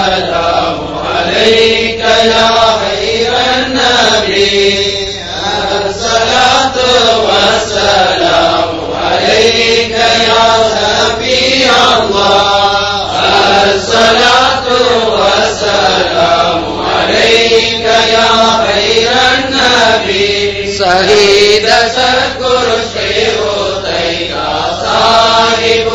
السلام عليك يا خير النبي الصلاة والسلام عليك يا سفي الله الصلاة والسلام عليك يا خير النبي سعيد شكر شيخ صاحب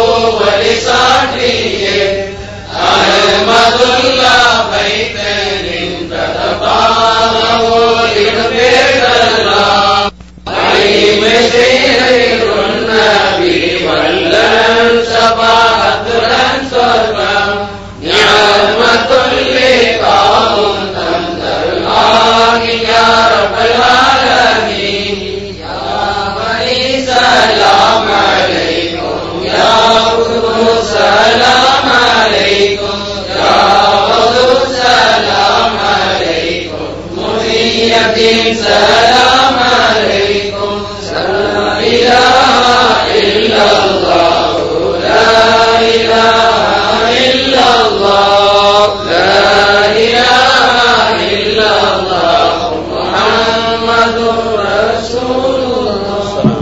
ولسانيه أحمد الله بيتين تتباره لنبيت الله عليم سير النبي ولن سبحت لن سربا نعمة لقاء تمدر الله يا رب العالمين يا بني سلام عليكم يا قدوس سلام عليكم يا قدوس سلام عليكم محي الدين سلام عليكم لا إله إلا الله لا إله إلا الله لا إله إلا الله محمد رسول الله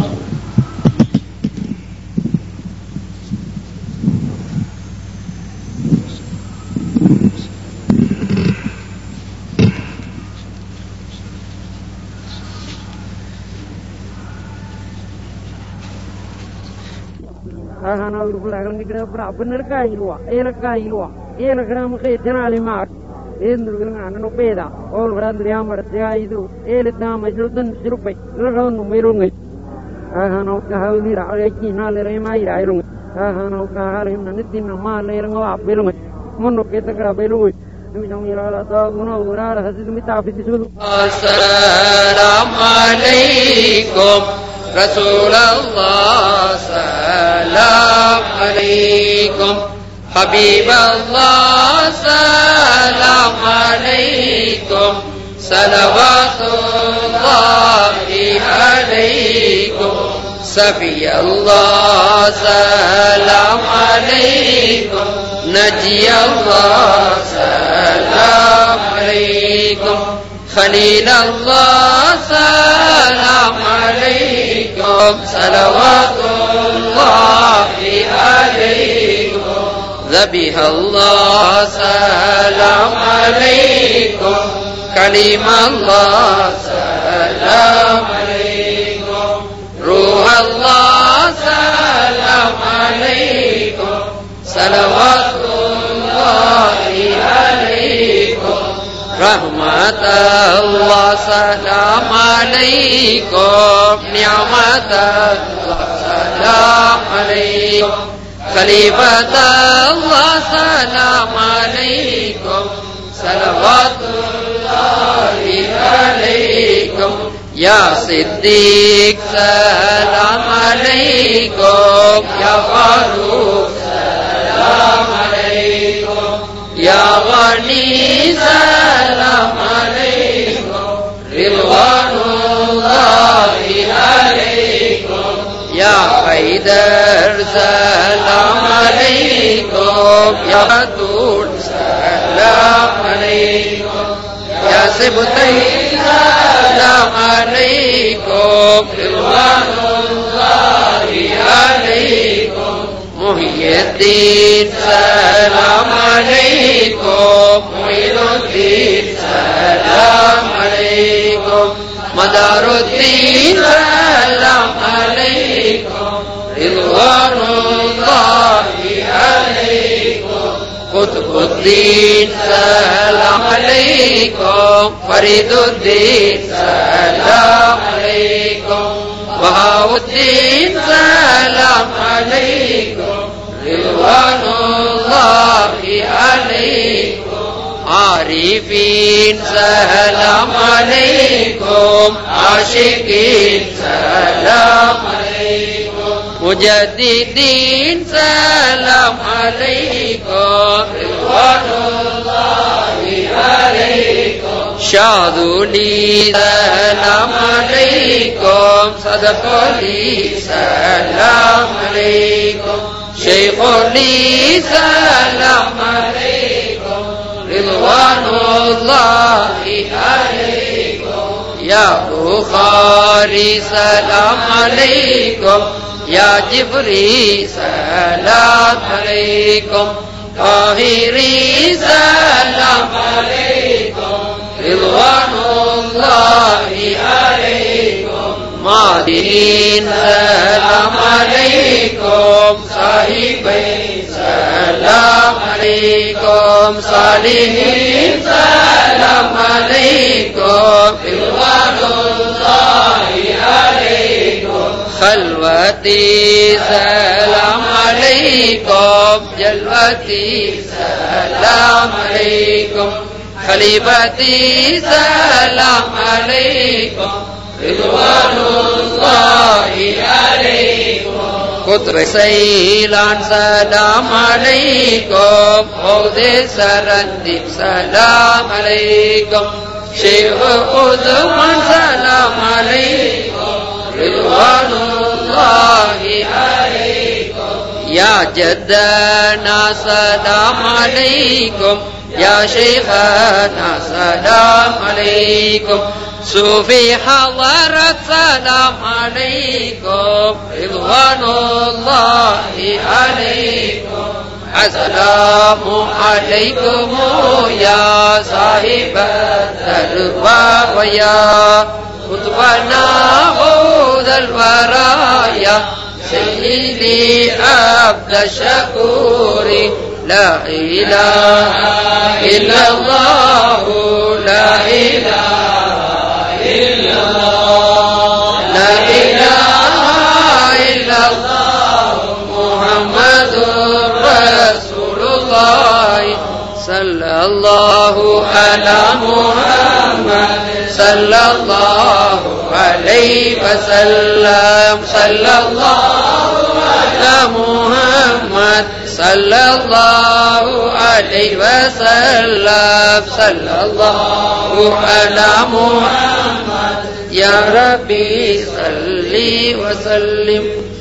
أنا أقول لك أنا كده برا بنرك أيلوا إيرك أيلوا إيرك أنا مخيتنا على مار إن دلنا أنا نبيدا أول برا دريا مرتيا إيدو إيل تام مجلودن سيروبي لرون نميرونج أنا كهاودي رأيكي نال ريما يرايرونج أنا كهارين ندين ما ليرنغو أبيرونج منو كده كده بيلوي نميجون يلا تاغونا ورا حسيت متعفي تسولو السلام عليكم رسول الله سلام عليكم حبيب الله سلام عليكم صلوات الله عليكم سفي الله سلام عليكم نجي الله سلام عليكم خليل الله سلام عليكم صلوات الله عليكم ذبح الله سلام عليكم كلم الله سلام عليكم روح الله سلام عليكم صلوات الله عليكم رحمة الله سلام عليكم نعمة الله سلام عليكم خليفة الله سلام عليكم صلوات الله عليكم يا صديق سلام عليكم يا فاروق سلام عليكم يا غني سلام عليكم رضوان الله عليكم يا حيدر سلام عليكم يا بدور سلام عليكم يا سبتي سلام عليكم رضوان الله عليكم محي الدين سلام عليكم معين الدين سلام عليكم مدار الدين سلام عليكم رضوان الله عليكم قطب الدين سلام عليكم فريد الدين سلام عليكم وهاو الدين سلام عليكم رضوان الله عليكم عارفين سلام عليكم عاشقين سلام عليكم مجددين سلام عليكم رضوان الله عليكم شاذولي سلام عليكم صدقولي سلام عليكم شيخ لي سلام عليكم يا بخاري سلام عليكم يا جبريل سلام عليكم طاهري سلام عليكم رضوان الله عليكم مادين سلام عليكم صاحبي سلام عليكم صالحين سلام عليكم رضوان الله عليكم خلوتي سلام عليكم جلوتي سلام عليكم خليفتي سلام عليكم رضوان الله عليكم قطر سيلان سلام عليكم عود سرندب سلام عليكم شيخ عثمان سلام عليكم رضوان الله عليكم يا جدنا سلام عليكم يا شيخنا سلام عليكم صوفي حضرت سلام عليكم رضوان الله عليكم السلام عليكم يا صاحب الدربا ويا قطبنا غوذ الورايا سيدي عبد الشكور لا إله إلا الله لا إله إلا الله لا إله إلا الله محمد رسول الله صلى الله على محمد صلى الله عليه وسلم صلى الله على محمد صلى الله عليه وسلم صلى الله على محمد يا ربي صل وسلم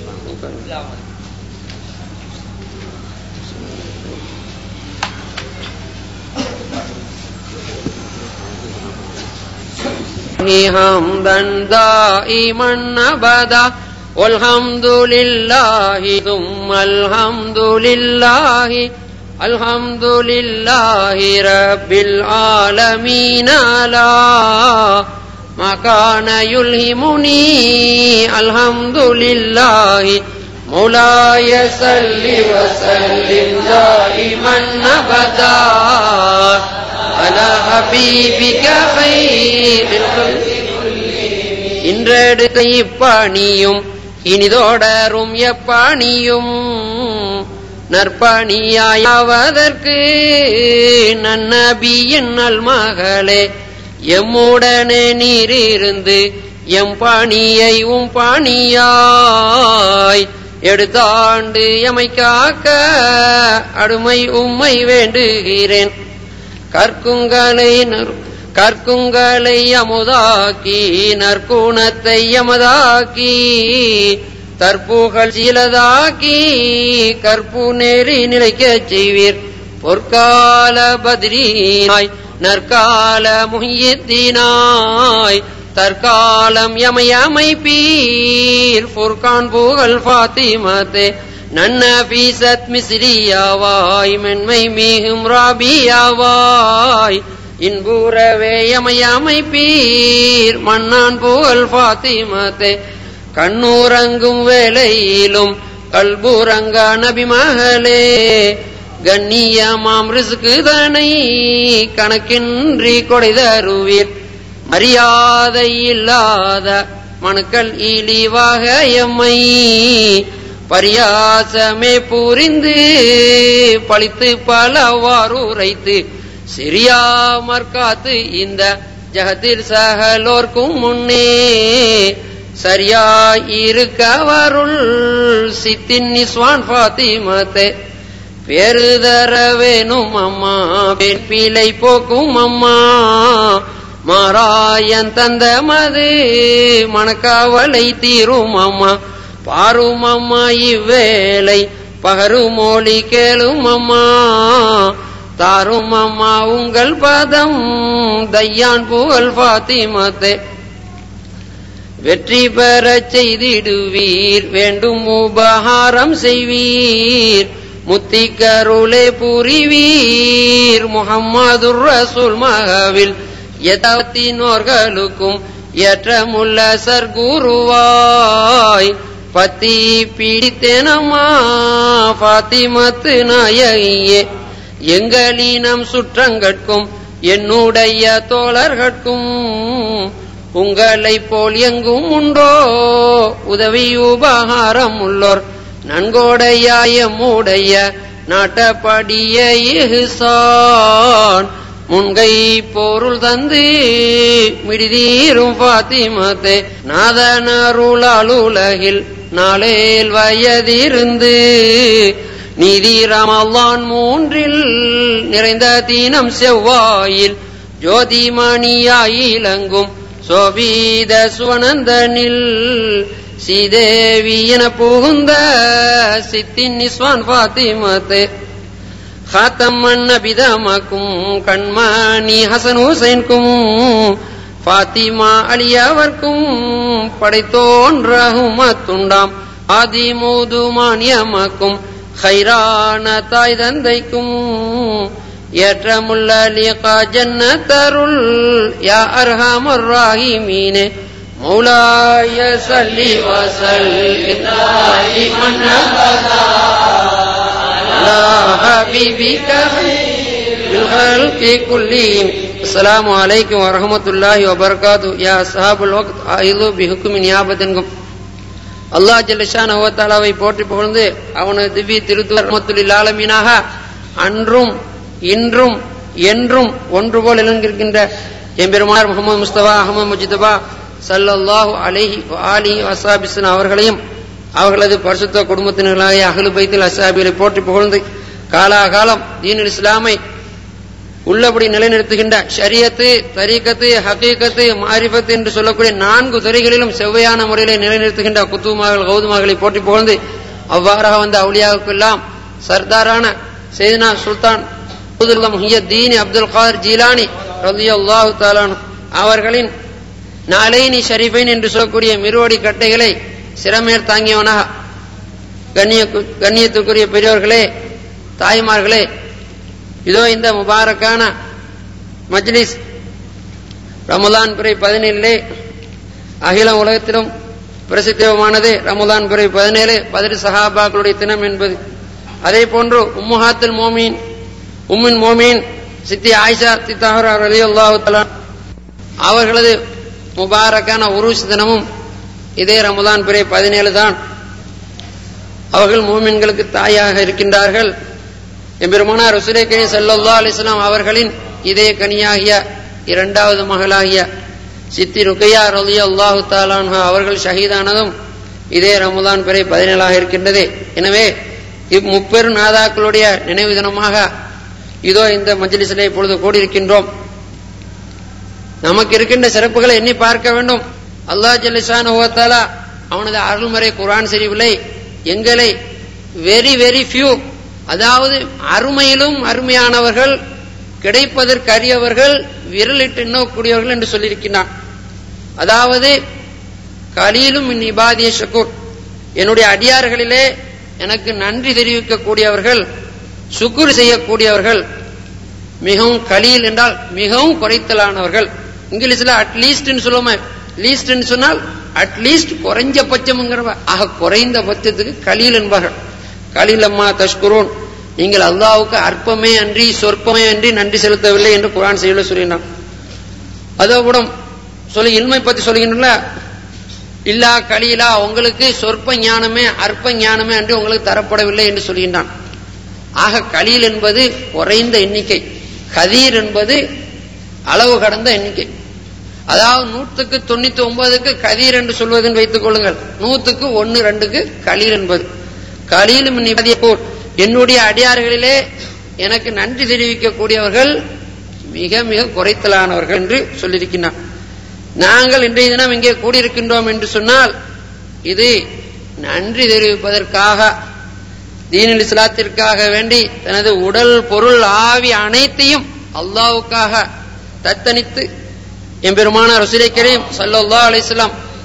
حمدا دائما ابدا والحمد لله ثم الحمد لله الحمد لله رب العالمين على ما كان يلهمني الحمد لله مولاي صل وسلم دائما ابدا على حبيبك خير الخلق இன்றெடுக்க இப்பணியும் இனிதோடரும் எப்பணியும் நற்பணியாவதற்கு நன்னபியின் நல்மகளே எம்முடனே நீரிருந்து M பணியை உம் பணியாய் எடுத்தாண்டு எமை காக்க அடுமை உம்மை வேண்டுகிறேன் கற்குங்களை கற்குங்களை அமுதாக்கி நற்குணத்தை எமதாக்கி தற்புகள் சிலதாக்கி கற்பு நெறி நிலைக்கச் செய்வீர் பொற்கால பதிரீனாய் நற்கால முஹியத்தினாய் தற்காலம் எமையமைப்பீர் ஃபுர்கான் புகழ் ஃபாத்திமத்தே நன்ன பீசத் மிஸ்ரியாவாய் மென்மை மிகும் ராபியாவாய் இன்புறவே எமையமைப்பீர் மன்னான் புகழ் ஃபாத்திமத்தே கண்ணூரங்கும் வேலையிலும் கல்பூரங்க நபிமகளே கண்ணியமாம் ரிசுக்குதனை கணக்கின்றி கொடைதருவீர் மரியாதை இல்லாத மனுக்கள் இழிவாக எம்மை பரியாசமே புரிந்து பழித்து பலவாறு உரைத்து சிறியாமற் காத்து இந்த ஜகத்தில் சகலோர்க்கும் முன்னே சரியாயிருக்கவருள் சித்தின் நிஸ்வான் ஃபாத்திமத்தே பெருதர வேணும் அம்மா பெண் பிழை போக்கும் அம்மா மாராயன் தந்த மது மணக்காவலை தீரும் அம்மா பாரும் அம்மா இவ்வேளை பகருமோழி கேளும் அம்மா தாரும் அம்மா உங்கள் பதம் தையான் புகழ் பாத்திமத்தே வெற்றி பெறச் செய்திடுவீர் வேண்டும் உபகாரம் செய்வீர் முத்திக்கருளே புரிவீர் முகம்மது ரசூல் மகவில் எதத்தினோர்களுக்கும் ஏற்றமுள்ள சர்க்குருவாய் பத்தி பிடித்தேனம்மா பாத்திமத்து நாயகியே எங்களினம் சுற்றங்கட்கும் என்னுடைய தோழர்கட்கும் உங்களை போல் எங்கும் உண்டோ உதவி உபகாரம் உள்ளோர் நன்கோடையாய மூடைய நாட்டப்படிய இஹ்சான் முன்கை பொருள் தந்து மிடிதீரும் பாத்திமத்தே நாதனருளால் உலகில் நாளேல் வயதிருந்து நீதி ரமலான் மூன்றில் நிறைந்த தீனம் செவ்வாயில் ஜோதிமணியாயிலங்கும் சோபீத சுவனந்தனில் ஸ்ரீதேவி என புகுந்த சித்தின் நிஸ்வான் பாத்திமத்தே ஹாத்தம்மன் நபிதமாக்கும் கண்மணி ஹசன் ஹுசைன்கும் ஃபாத்திமா அலியாவர்க்கும் படைத்தோன்றகுமத்துண்டாம் ஆதிமூதுமானியமாக்கும் ஹைரான தாய் தந்தைக்கும் ஏற்றமுள்ள லிகா ஜன்னத்தருள் யா அர்ஹமர் ராஹிமீனே مولاي صل وسلم دائما ابدا على حبيبك بالخلق كلهم السلام عليكم ورحمة الله وبركاته يا أصحاب الوقت أيضا بحكم نيابتكم அல்லாஹ் ஜல்லஷான் அவத்தாலாவை போற்றி புகழ்ந்து அவனது திவ்ய திருத்துவர் ரஹமத்துல் ஆலமீனாக அன்றும் இன்றும் என்றும் ஒன்று போல் இழங்கிருக்கின்ற எம்பெருமார் முகமது முஸ்தபா அகமது முஜிதபா சல்லல்லாஹு அலைஹி ஆலிஹி அசாபிசன் அவர்களையும் அவர்களது பரிசுத்த குடும்பத்தினர்களாகிய அகலு பைத்தில் அசாபிகளை போற்றி புகழ்ந்து காலாகாலம் தீனுல் இஸ்லாமை உள்ளபடி நிலைநிறுத்துகின்ற ஷரியத்து தரீக்கத்து ஹக்கீக்கத்து மாரிஃபத்து என்று சொல்லக்கூடிய நான்கு துறைகளிலும் செவ்வையான முறையிலே நிலைநிறுத்துகின்ற குத்துமார்கள் கௌதுமார்களை போற்றி புகழ்ந்து அவ்வாறாக வந்த அவுலியாவுக்கெல்லாம் சர்தாரான செய்தினா சுல்தான் தீனி அப்துல் காதர் ஜீலானி ரலி அல்லாஹு தாலானு அவர்களின் நாளைனி ஷரீஃபைன் என்று சொல்லக்கூடிய மிருவடி கட்டைகளை சிறமேல் தாங்கியவனாக கண்ணிய கண்ணியத்துக்குரிய பெரியோர்களே தாய்மார்களே இதோ இந்த முபாரக்கான மஜ்லிஸ் ரமலான் பிறை பதினேழிலே அகில உலகத்திலும் பிரசித்தமானது ரமலான் பிறை பதினேழு பதிரு சஹாபாக்களுடைய தினம் என்பது அதே போன்று உம்முஹாத்துல் மோமீன் உம்மின் மோமீன் சித்தி ஆயிஷா சித்தாஹர் அலி அல்லாஹு அவர்களது முபாரக்கான உருஸ் தினமும் இதே ரமலான் பிறை பதினேழு தான் அவர்கள் மூமின்களுக்கு தாயாக இருக்கின்றார்கள் எம்பெருமானார் ரசூலை கரீம் சல்லா அலிஸ்லாம் அவர்களின் இதே கனியாகிய இரண்டாவது மகளாகிய சித்தி ருக்கையா ரலி அல்லாஹு தாலான்ஹா அவர்கள் ஷஹீதானதும் இதே ரமலான் பிறை பதினேழாக இருக்கின்றது எனவே இம்முப்பெரு நாதாக்களுடைய நினைவு தினமாக இதோ இந்த மஜ்லிஸிலே இப்பொழுது கூடியிருக்கின்றோம் நமக்கு இருக்கின்ற சிறப்புகளை எண்ணி பார்க்க வேண்டும் அல்லாஹ் ஜல்லிசான் ஓத்தாலா அவனது அருள்முறை குரான் செறிவில்லை எங்களை வெரி வெரி ஃபியூ அதாவது அருமையிலும் அருமையானவர்கள் கிடைப்பதற்கு அரியவர்கள் விரலிட்டு எண்ணக்கூடியவர்கள் என்று சொல்லியிருக்கிறான் அதாவது கலீலும் இபாதிய ஷக்கூர் என்னுடைய அடியார்களிலே எனக்கு நன்றி தெரிவிக்கக்கூடியவர்கள் சுக்குர் செய்யக்கூடியவர்கள் மிகவும் கலீல் என்றால் மிகவும் குறைத்தலானவர்கள் இங்கிலீஷ்ல அட்லீஸ்ட் சொல்லுவோமே லீஸ்ட் சொன்னால் அட்லீஸ்ட் குறைஞ்சபட்சம்ங்கிறவ ஆக குறைந்த பட்சத்துக்கு கலீல் என்பார்கள் கலீல் அம்மா தஷ்குரூன் நீங்கள் அல்லாவுக்கு அற்பமே அன்றி சொற்பமே அன்றி நன்றி செலுத்தவில்லை என்று குரான் செய்யல சொல்லினான் அதோ கூட சொல்லி இல்மை பத்தி சொல்லுகின்ற இல்லா கலீலா உங்களுக்கு சொற்ப ஞானமே அற்ப ஞானமே அன்றி உங்களுக்கு தரப்படவில்லை என்று சொல்கின்றான் ஆக கலீல் என்பது குறைந்த எண்ணிக்கை கதீர் என்பது அளவு கடந்த எண்ணிக்கை அதாவது நூற்றுக்கு தொண்ணூத்தி ஒன்பதுக்கு கதீர் என்று சொல்வதென்று வைத்துக் கொள்ளுங்கள் நூத்துக்கு ஒன்னு ரெண்டுக்கு கலீல் என்பது கலீலும் நிபதிய போர் என்னுடைய அடியார்களிலே எனக்கு நன்றி தெரிவிக்கக்கூடியவர்கள் மிக மிக குறைத்தலானவர்கள் என்று சொல்லியிருக்கின்றான் நாங்கள் இன்றைய தினம் இங்கே கூடியிருக்கின்றோம் என்று சொன்னால் இது நன்றி தெரிவிப்பதற்காக தீனில் இஸ்லாத்திற்காக வேண்டி தனது உடல் பொருள் ஆவி அனைத்தையும் அல்லாவுக்காக தத்தனித்து எம்பெருமான ரசூலை கரீம் சல்லா அலிஸ்லாம்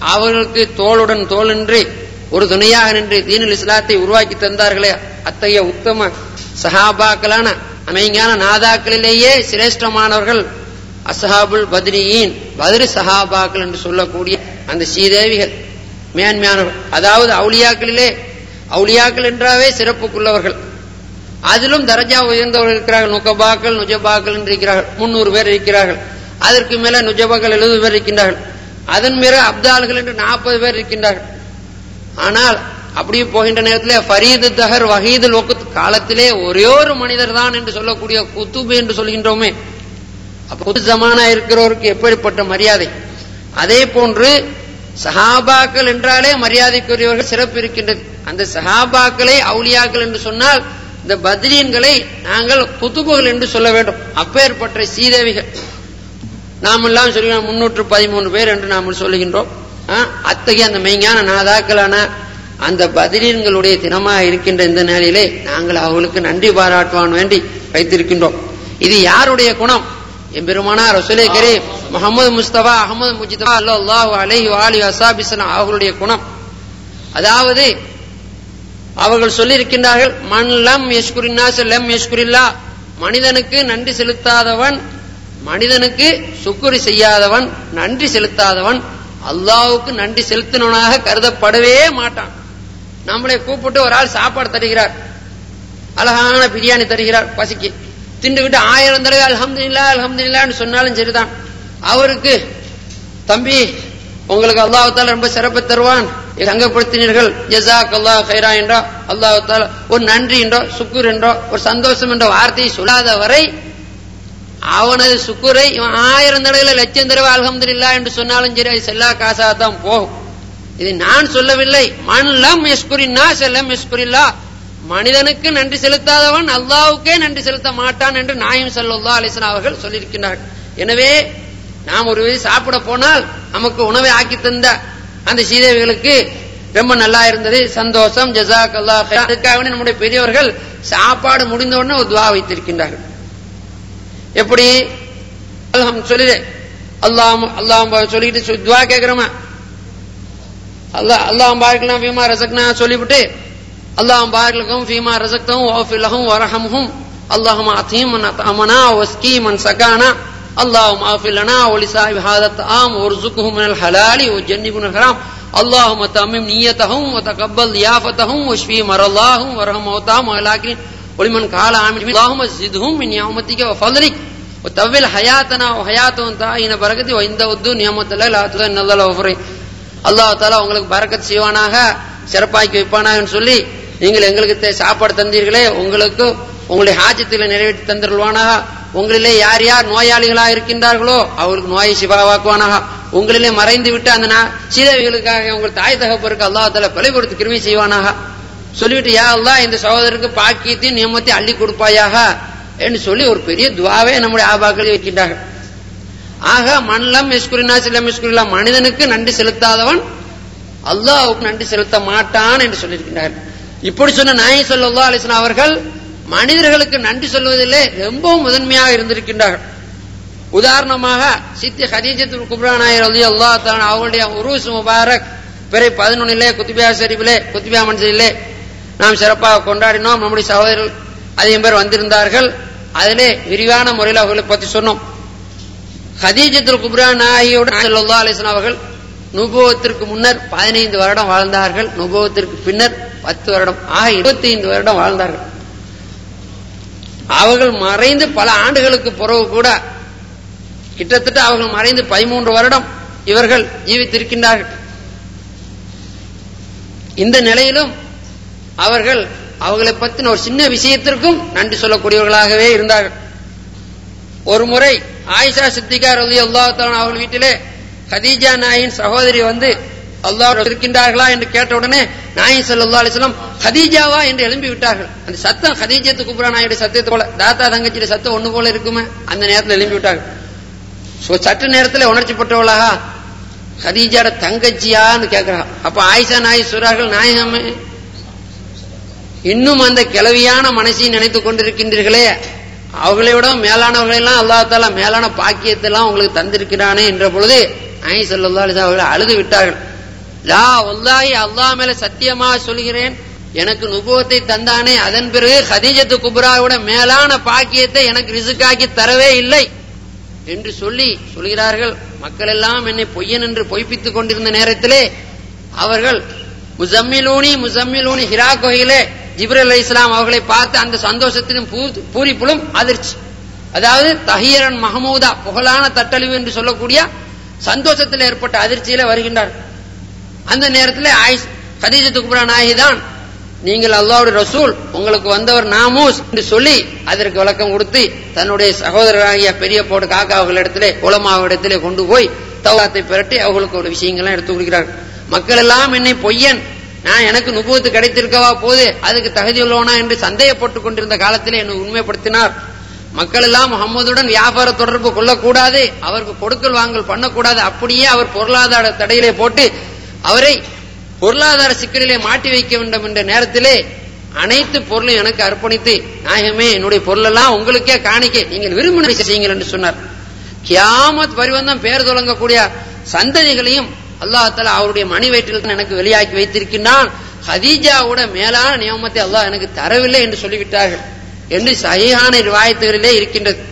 அவர்களுக்கு தோளுடன் தோள் நின்று ஒரு துணையாக நின்று தீனுல் இஸ்லாத்தை உருவாக்கி தந்தார்களே அத்தகைய உத்தம சஹாபாக்களான அமைஞான நாதாக்களிலேயே சிரேஷ்டமானவர்கள் அசஹாபுல் பத்ரியின் பத்ரி சஹாபாக்கள் என்று சொல்லக்கூடிய அந்த சீதேவிகள் மேன்மையானவர்கள் அதாவது அவுளியாக்களிலே அவுளியாக்கள் என்றாவே சிறப்புக்குள்ளவர்கள் அதிலும் தரஜா உயர்ந்தவர்கள் இருக்கிறார்கள் நுகபாக்கள் நுஜபாக்கள் என்று இருக்கிறார்கள் முன்னூறு பேர் இருக்கிறார்கள் அதற்கு மேல நுஜபாக்கள் எழுபது பேர் இருக்கின்றார்கள் அதன் மேல அப்தால்கள் என்று நாற்பது பேர் இருக்கின்றார்கள் ஆனால் அப்படியே போகின்ற நேரத்தில் ஃபரீது தஹர் வஹீதுல் வகுத் காலத்திலே ஒரே ஒரு மனிதர் தான் என்று சொல்லக்கூடிய குத்துபு என்று சொல்கின்றோமே அப்ப புது ஜமானா இருக்கிறவருக்கு எப்படிப்பட்ட மரியாதை அதே போன்று சஹாபாக்கள் என்றாலே மரியாதைக்குரியவர்கள் சிறப்பு இருக்கின்றது அந்த சஹாபாக்களை அவுலியாக்கள் என்று சொன்னால் இந்த பத்ரீன்களை நாங்கள் குத்துபுகள் என்று சொல்ல வேண்டும் அப்பேற்பட்ட சீதேவிகள் நாம் எல்லாம் சொல்லுகிறோம் முன்னூற்று பதிமூணு பேர் என்று நாம் சொல்லுகின்றோம் ஆ, அத்தகைய அந்த மெய்ஞான நாதாக்களான அந்த பதிரீன்களுடைய தினமாக இருக்கின்ற இந்த நிலையிலே நாங்கள் அவர்களுக்கு நன்றி பாராட்டுவான் வேண்டி வைத்திருக்கின்றோம் இது யாருடைய குணம் எம்பெருமானா ரசூலே கரீம் முகமது முஸ்தபா அகமது முஜிதபா அல்லாஹ் அலைஹி வாலி அசாபிஸ்லாம் அவர்களுடைய குணம் அதாவது அவர்கள் சொல்லியிருக்கின்றார்கள் மன் லம் யஷ்குரின்னாஸ் லம் யஷ்குரில்லா மனிதனுக்கு நன்றி செலுத்தாதவன் மனிதனுக்கு சுக்குரி செய்யாதவன் நன்றி செலுத்தாதவன் அல்லாஹ்வுக்கு நன்றி செலுத்தினவனாக கருதப்படவே மாட்டான் நம்மளை கூப்பிட்டு ஒரு ஆள் சாப்பாடு தருகிறார் அழகான பிரியாணி தருகிறார் பசிக்கு திண்டுகிட்டு ஆயிரம் தடவை அல்ஹம்துலில்லா அல்ஹம்துலில்லான்னு சொன்னாலும் சரிதான் அவருக்கு தம்பி உங்களுக்கு அல்லாஹால ரொம்ப சிறப்பு தருவான் சங்கப்படுத்தினீர்கள் ஜசாக் அல்லாஹ் ஹைரா என்றோ அல்லாஹால ஒரு நன்றி என்றோ சுக்குர் என்றோ ஒரு சந்தோஷம் என்ற வார்த்தையை சொல்லாத வரை அவனது சுக்குரை இவன் ஆயிரம் தடவைல லட்சம் தடவை அல்ஹம்துலில்லா என்று சொன்னாலும் சரி அது செல்லா காசா தான் போகும் இது நான் சொல்லவில்லை மன் லம் யஸ்குரின்னா செல்லம் யஸ்குரில்லா மனிதனுக்கு நன்றி செலுத்தாதவன் அல்லாஹ்வுக்கே நன்றி செலுத்த மாட்டான் என்று நாயம் ஸல்லல்லாஹு அலைஹி வஸல்லம் அவர்கள் சொல்லியிருக்கிறார்கள் எனவே நாம் ஒரு விதி சாப்பிட போனால் நமக்கு உணவை ஆக்கி தந்த அந்த சீதேவிகளுக்கு ரொம்ப நல்லா இருந்தது சந்தோஷம் ஜசாக் அல்லாஹ் ஹைர். அதுக்காக வேண்டி நம்முடைய பெரியவர்கள் சாப்பாடு முடிந்த உடனே ஒரு துவா வைத்திருக்கின்றார்கள் எப்படி அல்ஹம் சொல்லிடு அல்லாம் அல்லாம் சொல்லிட்டு சொ- துவா கேட்கிறோமா அல்லாஹ் அல்லாஹ் பாரிக்கலாம் ஃபீமா ரசக்னா சொல்லிவிட்டு அல்லாஹ் பாரிலக்கும் ஃபீமா ரசக்தவும் வாஃபிலஹும் வரஹம்ஹும் அல்லாஹும் அத்தீம் மன் அத்தமனா வஸ்கி மன் சகானா اللهم اغفر لنا ولصاحب هذا الطعام وارزقه من الحلال وجنبنا الحرام اللهم تمم نيتهم وتقبل ضيافتهم واشفي مرضاهم وارحم موتاهم ولكن ولمن قال آمين اللهم زدهم من نعمتك وفضلك وطول حياتنا وحياتهم تعين بركتي وعند ودو نعمة الله لا تزن الله غفور அல்லாஹ் தாலா உங்களுக்கு பரக்கத் செய்வானாக சிறப்பாக்கி வைப்பானாகன்னு சொல்லி நீங்கள் எங்களுக்கு தே- சாப்பாடு தந்தீர்களே உங்களுக்கு உங்களுடைய ஹாஜத்தில் நிறைவேற்றி தந்துருவானாக உங்களிலே யார் யார் நோயாளிகளா இருக்கின்றார்களோ அவருக்கு நோயை சிவாவாக்குவானாக உங்களிலே மறைந்து விட்டு அந்த நா- சீதவிகளுக்காக உங்கள் தாய் தகப்பருக்கு அல்லாஹ் தாலா பிழை கொடுத்து கிருமி செய்வானாக சொல்லிவிட்டு யா அல்லாஹ் இந்த சகோதரருக்கு பாக்கியத்தையும் நியமத்தை அள்ளி கொடுப்பாயாக என்று சொல்லி ஒரு பெரிய துவாவே நம்முடைய ஆபாக்கள் வைக்கின்றார்கள் ஆக மன்லம் எஸ்குரினா சிலம் எஸ்குரிலா மனிதனுக்கு நன்றி செலுத்தாதவன் அல்லாஹ்வுக்கு நன்றி செலுத்த மாட்டான் என்று சொல்லியிருக்கிறார் இப்படி சொன்ன நாயி சொல்லா அலிஸ்லாம் அவர்கள் மனிதர்களுக்கு நன்றி சொல்வதிலே ரொம்பவும் முதன்மையாக இருந்திருக்கின்றார்கள் உதாரணமாக சித்தி ஹதீஜத்துல் குப்ரா நாயர் அலி அல்லா தான் அவருடைய உருஸ் முபாரக் பிறை பதினொன்னிலே குத்துபியா ஷரீஃபிலே குத்துபியா மன்சிலே நாம் சிறப்பாக கொண்டாடினோம் நம்முடைய சகோதரர்கள் அதிகம் பேர் வந்திருந்தார்கள் அதிலே விரிவான முறையில் அவர்களை பற்றி சொன்னோம் ஹதீஜத்துல் குப்ரா நாயியோடு சல்லா அலிஸ்லாம் அவர்கள் நுபுவத்திற்கு முன்னர் பதினைந்து வருடம் வாழ்ந்தார்கள் நுபுவத்திற்கு பின்னர் பத்து வருடம் ஆக இருபத்தி ஐந்து வருடம் வாழ்ந்தார்கள் அவர்கள் மறைந்து பல ஆண்டுகளுக்கு பிறகு கூட கிட்டத்தட்ட அவர்கள் மறைந்து பதிமூன்று வருடம் இவர்கள் ஜீவித்திருக்கின்றார்கள் இந்த நிலையிலும் அவர்கள் அவர்களை பற்றின ஒரு சின்ன விஷயத்திற்கும் நன்றி சொல்லக்கூடியவர்களாகவே இருந்தார்கள் ஒரு முறை ஆயிஷா சித்திகா ரலி அல்லாஹான் அவர்கள் வீட்டிலே ஹதீஜா நாயின் சகோதரி வந்து அல்லாஹ் இருக்கின்றார்களா என்று கேட்ட உடனே நாயின் சல்லா அலிஸ்லாம் ஹதீஜாவா என்று எழும்பி விட்டார்கள் அந்த சத்தம் ஹதீஜத்து குப்ரா நாயுடைய சத்தத்தை போல தாத்தா தங்கச்சியோட சத்தம் ஒண்ணு போல இருக்குமே அந்த நேரத்தில் எழும்பி விட்டார்கள் சோ சற்று நேரத்தில் உணர்ச்சிப்பட்டவளாக ஹதீஜாட தங்கச்சியான்னு கேட்கிறா அப்ப ஆயிஷா நாய் சொல்றார்கள் நாயகமே இன்னும் அந்த கிளவியான மனசை நினைத்துக் கொண்டிருக்கின்றீர்களே அவர்களை விட மேலானவர்களை எல்லாம் அல்லாஹால மேலான பாக்கியத்தை எல்லாம் உங்களுக்கு தந்திருக்கிறானே என்ற பொழுது ஐ சல்லா அவர்கள் அழுது விட்டார்கள் லா வல்லாஹி அல்லாஹ் மேல சத்தியமா சொல்கிறேன் எனக்கு நுபுவத்தை தந்தானே அதன் பிறகு ஹதீஜத்து குப்ராவோட மேலான பாக்கியத்தை எனக்கு ரிசுக்காக்கி தரவே இல்லை என்று சொல்லி சொல்கிறார்கள் மக்கள் எல்லாம் என்னை பொய்யன் என்று பொய்ப்பித்துக் கொண்டிருந்த நேரத்திலே அவர்கள் முசம்மிலூனி முசம்மிலூனி ஹிரா கோயிலே ஜிப்ரல் அலி இஸ்லாம் அவர்களை பார்த்து அந்த சந்தோஷத்திலும் பூ- பூரிப்பிலும் அதிர்ச்சி அதாவது தஹீரன் மஹமூதா புகழான தட்டழிவு என்று சொல்லக்கூடிய சந்தோஷத்தில் ஏற்பட்ட அதிர்ச்சியில வருகின்றார் அந்த நேரத்தில் ஆயிஷ் கதீஜத்து குப்ரா நாயகி தான் நீங்கள் அல்லாஹ்வுடைய ரசூல் உங்களுக்கு வந்தவர் நாமூஸ் என்று சொல்லி அதற்கு விளக்கம் கொடுத்து தன்னுடைய சகோதரராகிய பெரிய போட்டு காக்கா அவர்களிடத்திலே உலமாவிடத்திலே கொண்டு போய் தௌராத்தை பெரட்டி அவர்களுக்கு ஒரு விஷயங்கள்லாம் எடுத்து கொடுக்கிறார் மக்கள் எல்லாம் என்னை பொய்யன் நான் எனக்கு நுபுவத்து கிடைத்திருக்கவா போது அதுக்கு தகுதி உள்ளவனா என்று சந்தேகப்பட்டுக் கொண்டிருந்த காலத்திலே என்னை உண்மைப்படுத்தினார் மக்கள் எல்லாம் முகம்மதுடன் வியாபார தொடர்பு கொள்ளக்கூடாது அவருக்கு கொடுக்கல் வாங்கல் பண்ணக்கூடாது அப்படியே அவர் பொருளாதார தடையிலே போட்டு அவரை பொருளாதார சிக்கலிலே மாட்டி வைக்க வேண்டும் என்ற நேரத்திலே அனைத்து பொருளையும் எனக்கு அர்ப்பணித்து நாயகமே என்னுடைய பொருளெல்லாம் உங்களுக்கே காணிக்க நீங்கள் விரும்பின செய்யுங்கள் என்று சொன்னார் கியாமத் பரிவந்தம் பேர் தொடங்கக்கூடிய சந்ததிகளையும் அல்லாஹ் தஆலா அவருடைய மணி வயிற்றில் தான் எனக்கு வெளியாக்கி வைத்திருக்கின்றான் ஹதீஜாவோட மேலான நியமத்தை அல்லாஹ் எனக்கு தரவில்லை என்று சொல்லிவிட்டார்கள் என்று சஹீஹான ரிவாயத்துகளிலே இருக்கின்றது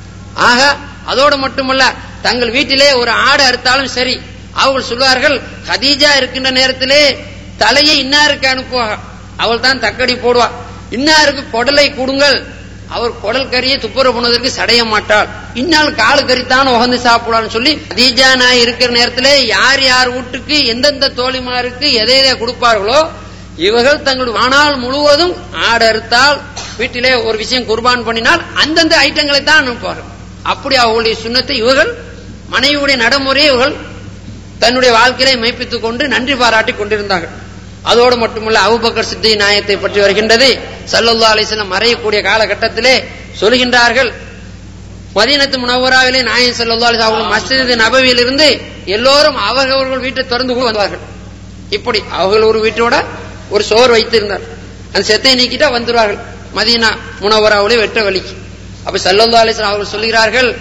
ஆக அதோடு மட்டுமல்ல தங்கள் வீட்டிலே ஒரு ஆடு அறுத்தாலும் சரி அவர்கள் சொல்வார்கள் ஹதீஜா இருக்கின்ற நேரத்திலே தலையை இன்னாருக்கு அனுப்புவாங்க அவள் தான் தக்கடி போடுவா இன்னாருக்கு குடலை கொடுங்கள் அவர் குடல் கறியை துப்புரவு பண்ணுவதற்கு சடைய மாட்டாள் இன்னால் காலு கறித்தான் உகந்து சாப்பிடலாம்னு சொல்லி ஹதீஜா நாய் இருக்கிற நேரத்திலே யார் யார் வீட்டுக்கு எந்தெந்த தோழிமாருக்கு எதை எதை கொடுப்பார்களோ இவர்கள் தங்களுடைய வாழ்நாள் முழுவதும் ஆடு அறுத்தால் வீட்டிலே ஒரு விஷயம் குர்பான் பண்ணினால் அந்தந்த ஐட்டங்களை தான் அனுப்புவார்கள் அப்படி அவர்களுடைய சுண்ணத்தை இவர்கள் மனைவியுடைய நடைமுறையை இவர்கள் தன்னுடைய வாழ்க்கையை மெய்ப்பித்துக் கொண்டு நன்றி பாராட்டி கொண்டிருந்தார்கள் அதோடு மட்டுமல்ல அபுபக்கர் சித்தி நாயத்தை பற்றி வருகின்றது சல்லல்லா அலிஸ்லாம் மறையக்கூடிய காலகட்டத்திலே சொல்கின்றார்கள் மதீனத்து முனவராவிலே நாயன் சல்லல்லா அலிஸ் அவர்கள் மஸ்ஜித் நபவியிலிருந்து எல்லோரும் அவர்கள் வீட்டை திறந்து கொண்டு வந்தார்கள் இப்படி அவர்கள் ஒரு வீட்டோட ஒரு சோர் வைத்திருந்தார் அந்த செத்தை நீக்கிட்டா வந்துருவார்கள் மதீனா முனவராவிலே வெட்ட வலிக்கு அப்ப சல்லல்லா அலிஸ்லாம் அவர்கள் சொல்கிறார்கள்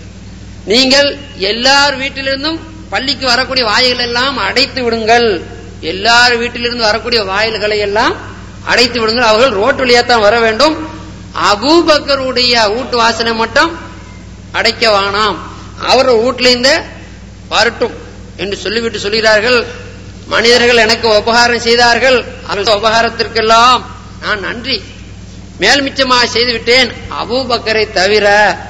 நீங்கள் எல்லார் வீட்டிலிருந்தும் பள்ளிக்கு வரக்கூடிய வாயில்கள் எல்லாம் அடைத்து விடுங்கள் எல்லார் வீட்டிலிருந்து வரக்கூடிய வாயில்களை எல்லாம் அடைத்து விடுங்கள் அவர்கள் ரோட்டு வழியாத்தான் வர வேண்டும் அபூபக்கருடைய வீட்டு வாசனை மட்டும் அடைக்க வேணாம் அவர் வீட்டில இருந்த வரட்டும் என்று சொல்லிவிட்டு சொல்கிறார்கள் மனிதர்கள் எனக்கு உபகாரம் செய்தார்கள் அவர்கள் உபகாரத்திற்கெல்லாம் நான் நன்றி மேல் மிச்சமாக செய்து விட்டேன் அபூபக்கரை தவிர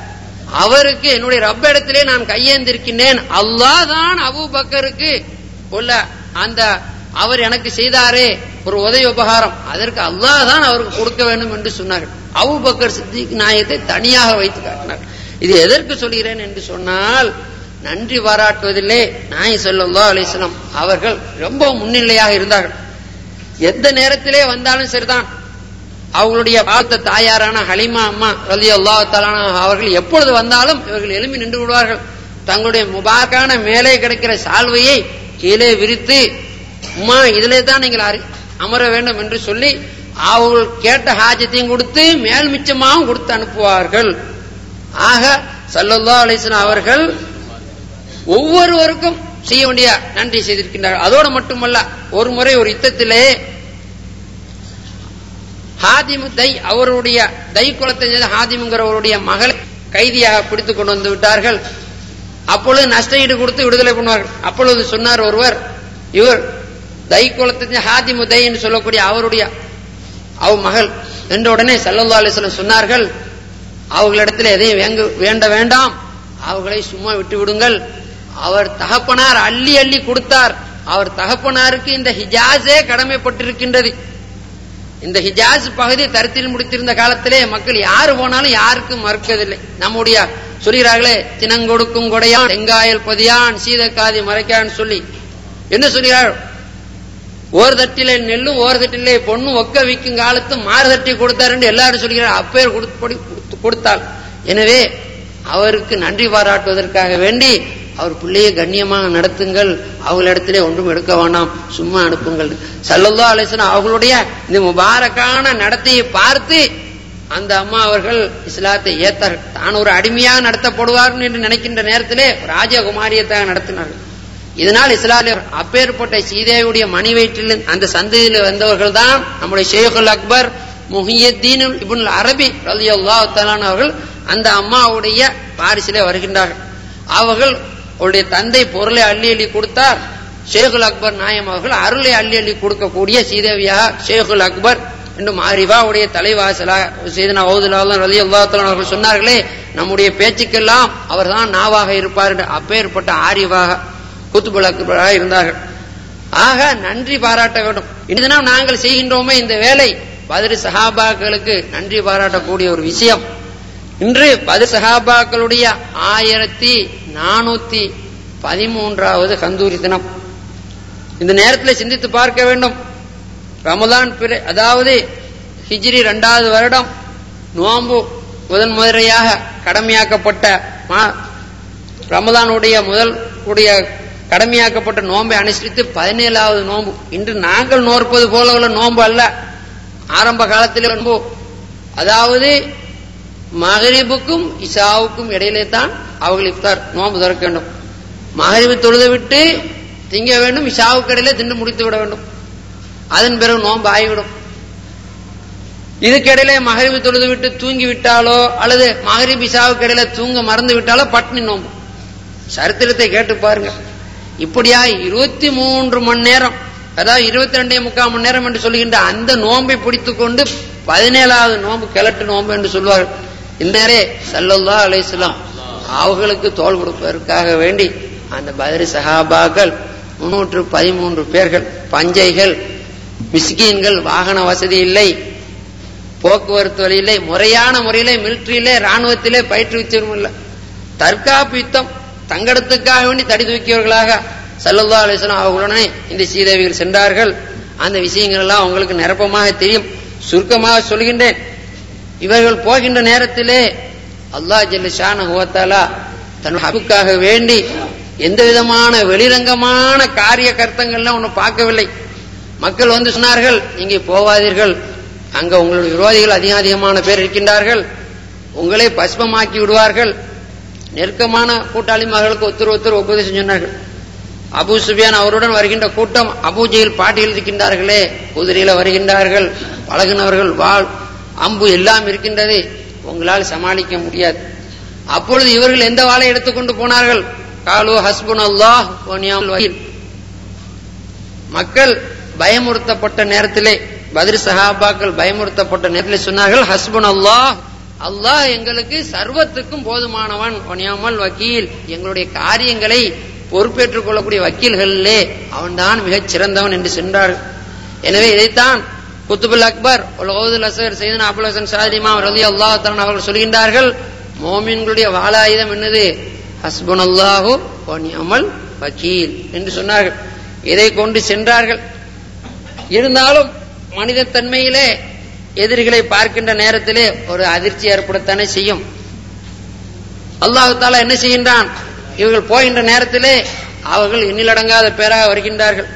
அவருக்கு என்னுடைய ரப்பிடத்திலே நான் கையேந்திருக்கின்றேன் அல்லாஹ் தான் அபூபக்கருக்கு உள்ள அந்த அவர் எனக்கு செய்தாரே ஒரு உதவி உபகாரம் அதற்கு அல்லாஹ் தான் அவருக்கு கொடுக்க வேண்டும் என்று சொன்னார்கள் அபூபக்கர் சித்திக் நாயத்தை தனியாக வைத்து காட்டினார் இது எதற்கு சொல்கிறேன் என்று சொன்னால் நன்றி பாராட்டுவதிலே நாய் சொல்லல்லா அலிஸ்லாம் அவர்கள் ரொம்ப முன்னிலையாக இருந்தார்கள் எந்த நேரத்திலே வந்தாலும் சரிதான் அவங்களுடைய பார்த்த தாயாரான ஹலிமா அம்மா ரலி அல்லா அவர்கள் எப்பொழுது வந்தாலும் இவர்கள் எழும்பி நின்று விடுவார்கள் தங்களுடைய முபாக்கான மேலே கிடைக்கிற சால்வையை கீழே விரித்து உமா இதிலே தான் நீங்கள் அறி- அமர வேண்டும் என்று சொல்லி அவர்கள் கேட்ட ஹாஜத்தையும் கொடுத்து மேல் மிச்சமாகவும் கொடுத்து அனுப்புவார்கள் ஆக சல்லல்லா அலிஸ்லாம் அவர்கள் ஒவ்வொருவருக்கும் செய்ய வேண்டிய நன்றி செய்திருக்கின்றார்கள் அதோடு மட்டுமல்ல ஒரு முறை ஒரு யுத்தத்திலே ஹாதிமு தை அவருடைய தை குலத்தை சேர்ந்த ஹாதிமுங்கிறவருடைய மகளை கைதியாக பிடித்துக் கொண்டு வந்து விட்டார்கள் அப்பொழுது நஷ்ட ஈடு கொடுத்து விடுதலை பண்ணுவார்கள் அப்பொழுது சொன்னார் ஒருவர் இவர் தை குலத்தை சேர்ந்த ஹாதிமு தை என்று சொல்லக்கூடிய அவருடைய அவ மகள் என்ற உடனே சல்லல்லா அலிஸ்லம் சொன்னார்கள் அவர்களிடத்தில் எதையும் வேங்க- வேண்ட வேண்டாம் அவர்களை சும்மா விட்டு விடுங்கள் அவர் தகப்பனார் அள்ளி அள்ளி கொடுத்தார் அவர் தகப்பனாருக்கு இந்த ஹிஜாஸே கடமைப்பட்டிருக்கின்றது இந்த ஹிஜாஸ் பகுதி தரத்தில் முடித்திருந்த காலத்திலே மக்கள் யாரு போனாலும் யாருக்கும் மறுக்கதில்லை நம்முடைய சொல்கிறார்களே தினங்கொடுக்கும் கொடையான் வெங்காயல் பொதியான் சீதக்காதி மறைக்கான் சொல்லி என்ன சொல்கிறார் ஓர் தட்டிலே நெல்லும் ஓர் தட்டிலே பொண்ணும் ஒக்க விக்கும் காலத்து மாறு தட்டி கொடுத்தார் என்று எல்லாரும் சொல்கிறார் அப்பேர் கொடுத்து- கொடுத்து- கொடுத்தாள் எனவே அவருக்கு நன்றி பாராட்டுவதற்காக வேண்டி அவர் பிள்ளையை கண்ணியமாக நடத்துங்கள் அவங்களிடத்திலே ஒன்றும் எடுக்க வேண்டாம் சும்மா அனுப்புங்கள் சல்லல்லா அலிஸ்லாம் அவர்களுடைய இந்த முபாரக்கான நடத்தையை பார்த்து அந்த அம்மா அவர்கள் இஸ்லாத்தை ஏத்தார்கள் தான் ஒரு அடிமையாக நடத்தப்படுவார்கள் என்று நினைக்கின்ற நேரத்திலே ராஜகுமாரியத்தாக நடத்தினார்கள் இதனால் இஸ்லாமிய அப்பேற்பட்ட சீதேவுடைய மணி வயிற்றில் அந்த சந்ததியில் வந்தவர்கள் தான் நம்முடைய ஷேகுல் அக்பர் முஹியத்தீன் இபுன் அரபி ரலி அவர்கள் அந்த அம்மாவுடைய பாரிசிலே வருகின்றார்கள் அவர்கள் அவருடைய தந்தை பொருளை அள்ளி அள்ளி கொடுத்தார் ஷேகுல் அக்பர் நாயம் அவர்கள் அருளை அள்ளி அள்ளி கொடுக்கக்கூடிய சீதேவியாக ஷேகுல் அக்பர் என்று மாரிபாவுடைய தலைவாசலாக செய்தனா ஓதுலாலும் ரலி அவர்கள் சொன்னார்களே நம்முடைய பேச்சுக்கெல்லாம் அவர்தான் நாவாக இருப்பார் என்று அப்பேற்பட்ட ஆரிவாக குத்துபுல் அக்பராக இருந்தார்கள் ஆக நன்றி பாராட்ட வேண்டும் இந்த தினம் நாங்கள் செய்கின்றோமே இந்த வேலை பதிரு சஹாபாக்களுக்கு நன்றி பாராட்டக்கூடிய ஒரு விஷயம் இன்று பதிரு சஹாபாக்களுடைய ஆயிரத்தி நானூத்தி பதிமூன்றாவது கந்தூரி தினம் இந்த நேரத்தில் சிந்தித்து பார்க்க வேண்டும் ரமதான் பிறை அதாவது ஹிஜ்ரி இரண்டாவது வருடம் நோன்பு முதன் முறையாக கடமையாக்கப்பட்ட ரமதானுடைய முதல் உடைய கடமையாக்கப்பட்ட நோன்பை அனுசரித்து பதினேழாவது நோன்பு இன்று நாங்கள் நோற்பது போல உள்ள நோன்பு அல்ல ஆரம்ப காலத்தில் நோன்பு அதாவது மகரிபுக்கும் இஷாவுக்கும் இடையிலே தான் அவர்கள் இஃப்தார் நோன்பு திறக்க வேண்டும் மகரிபு தொழுது விட்டு திங்க வேண்டும் இஷாவுக்கு இடையிலே தின்று முடித்து விட வேண்டும் அதன் பிறகு நோன்பு ஆகிவிடும் இதுக்கிடையிலே மகரிபு தொழுது விட்டு தூங்கி விட்டாலோ அல்லது மகரிபு இஷாவுக்கு இடையில தூங்க மறந்து விட்டாலோ பட்னி நோம்பு சரித்திரத்தை கேட்டு பாருங்க இப்படியா இருபத்தி மூன்று மணி நேரம் அதாவது இருபத்தி ரெண்டே முக்கால் மணி நேரம் என்று சொல்லுகின்ற அந்த நோன்பை பிடித்துக் கொண்டு பதினேழாவது நோன்பு கிழட்டு நோன்பு என்று சொல்வார்கள் இந்நேரே சல்லல்லா அலைசலாம் அவர்களுக்கு தோல் கொடுப்பதற்காக வேண்டி அந்த பதிரி சஹாபாக்கள் முன்னூற்று பதிமூன்று பேர்கள் பஞ்சைகள் மிஸ்கீன்கள் வாகன வசதி இல்லை போக்குவரத்து வழி இல்லை முறையான முறையிலே மிலிட்ரியிலே ராணுவத்திலே பயிற்றுவிச்சரும் இல்லை தற்காப்பு யுத்தம் தங்கடத்துக்காக வேண்டி தடி தூக்கியவர்களாக சல்லல்லா அலிஸ்லாம் அவர்களுடனே இந்த சீதேவிகள் சென்றார்கள் அந்த விஷயங்கள் எல்லாம் அவங்களுக்கு நிரப்பமாக தெரியும் சுருக்கமாக சொல்கின்றேன் இவர்கள் போகின்ற நேரத்திலே அல்லா ஜல்லிஷான ஹுவத்தாலா தன் ஹபுக்காக வேண்டி எந்த விதமான வெளிரங்கமான காரிய கர்த்தங்கள்லாம் ஒன்றும் பார்க்கவில்லை மக்கள் வந்து சொன்னார்கள் நீங்க போவாதீர்கள் அங்க உங்களுடைய விரோதிகள் அதிக அதிகமான பேர் இருக்கின்றார்கள் உங்களை பஸ்மமாக்கி விடுவார்கள் நெருக்கமான கூட்டாளி மகளுக்கு ஒருத்தர் ஒருத்தர் உபதேசம் சொன்னார்கள் அபு சுபியான் அவருடன் வருகின்ற கூட்டம் அபூஜையில் பாட்டியில் இருக்கின்றார்களே குதிரையில வருகின்றார்கள் பழகினவர்கள் வாழ் அம்பு எல்லாம் இருக்கின்றது உங்களால் சமாளிக்க முடியாது அப்பொழுது இவர்கள் எந்த வாளை எடுத்துக்கொண்டு போனார்கள் காலு ஹஸ்புன் அல்லாஹ் மக்கள் பயமுறுத்தப்பட்ட நேரத்திலே பதிர் சஹாபாக்கள் பயமுறுத்தப்பட்ட நேரத்தில் சொன்னார்கள் ஹஸ்பன் அல்லாஹ் அல்லாஹ் எங்களுக்கு சர்வத்துக்கும் போதுமானவன் ஒனியாமல் வக்கீல் எங்களுடைய காரியங்களை பொறுப்பேற்றுக் கொள்ளக்கூடிய வக்கீல்களிலே அவன்தான் மிகச் சிறந்தவன் என்று சென்றார்கள் எனவே இதைத்தான் குத்துபுல் அக்பர் உலகோதுல் அசர் செய்தன் அபுல் ஹசன் ஷாதிமா ரலி அல்லாஹ் அவர்கள் சொல்கின்றார்கள் மோமின்களுடைய வாளாயுதம் என்னது ஹஸ்பன் அல்லாஹு ஒனியாமல் வக்கீல் என்று சொன்னார்கள் இதை கொண்டு சென்றார்கள் இருந்தாலும் மனித தன்மையிலே எதிரிகளை பார்க்கின்ற நேரத்திலே ஒரு அதிர்ச்சி ஏற்படத்தானே செய்யும் அல்லாஹு தாலா என்ன செய்கின்றான் இவர்கள் போகின்ற நேரத்திலே அவர்கள் எண்ணிலடங்காத பேராக வருகின்றார்கள்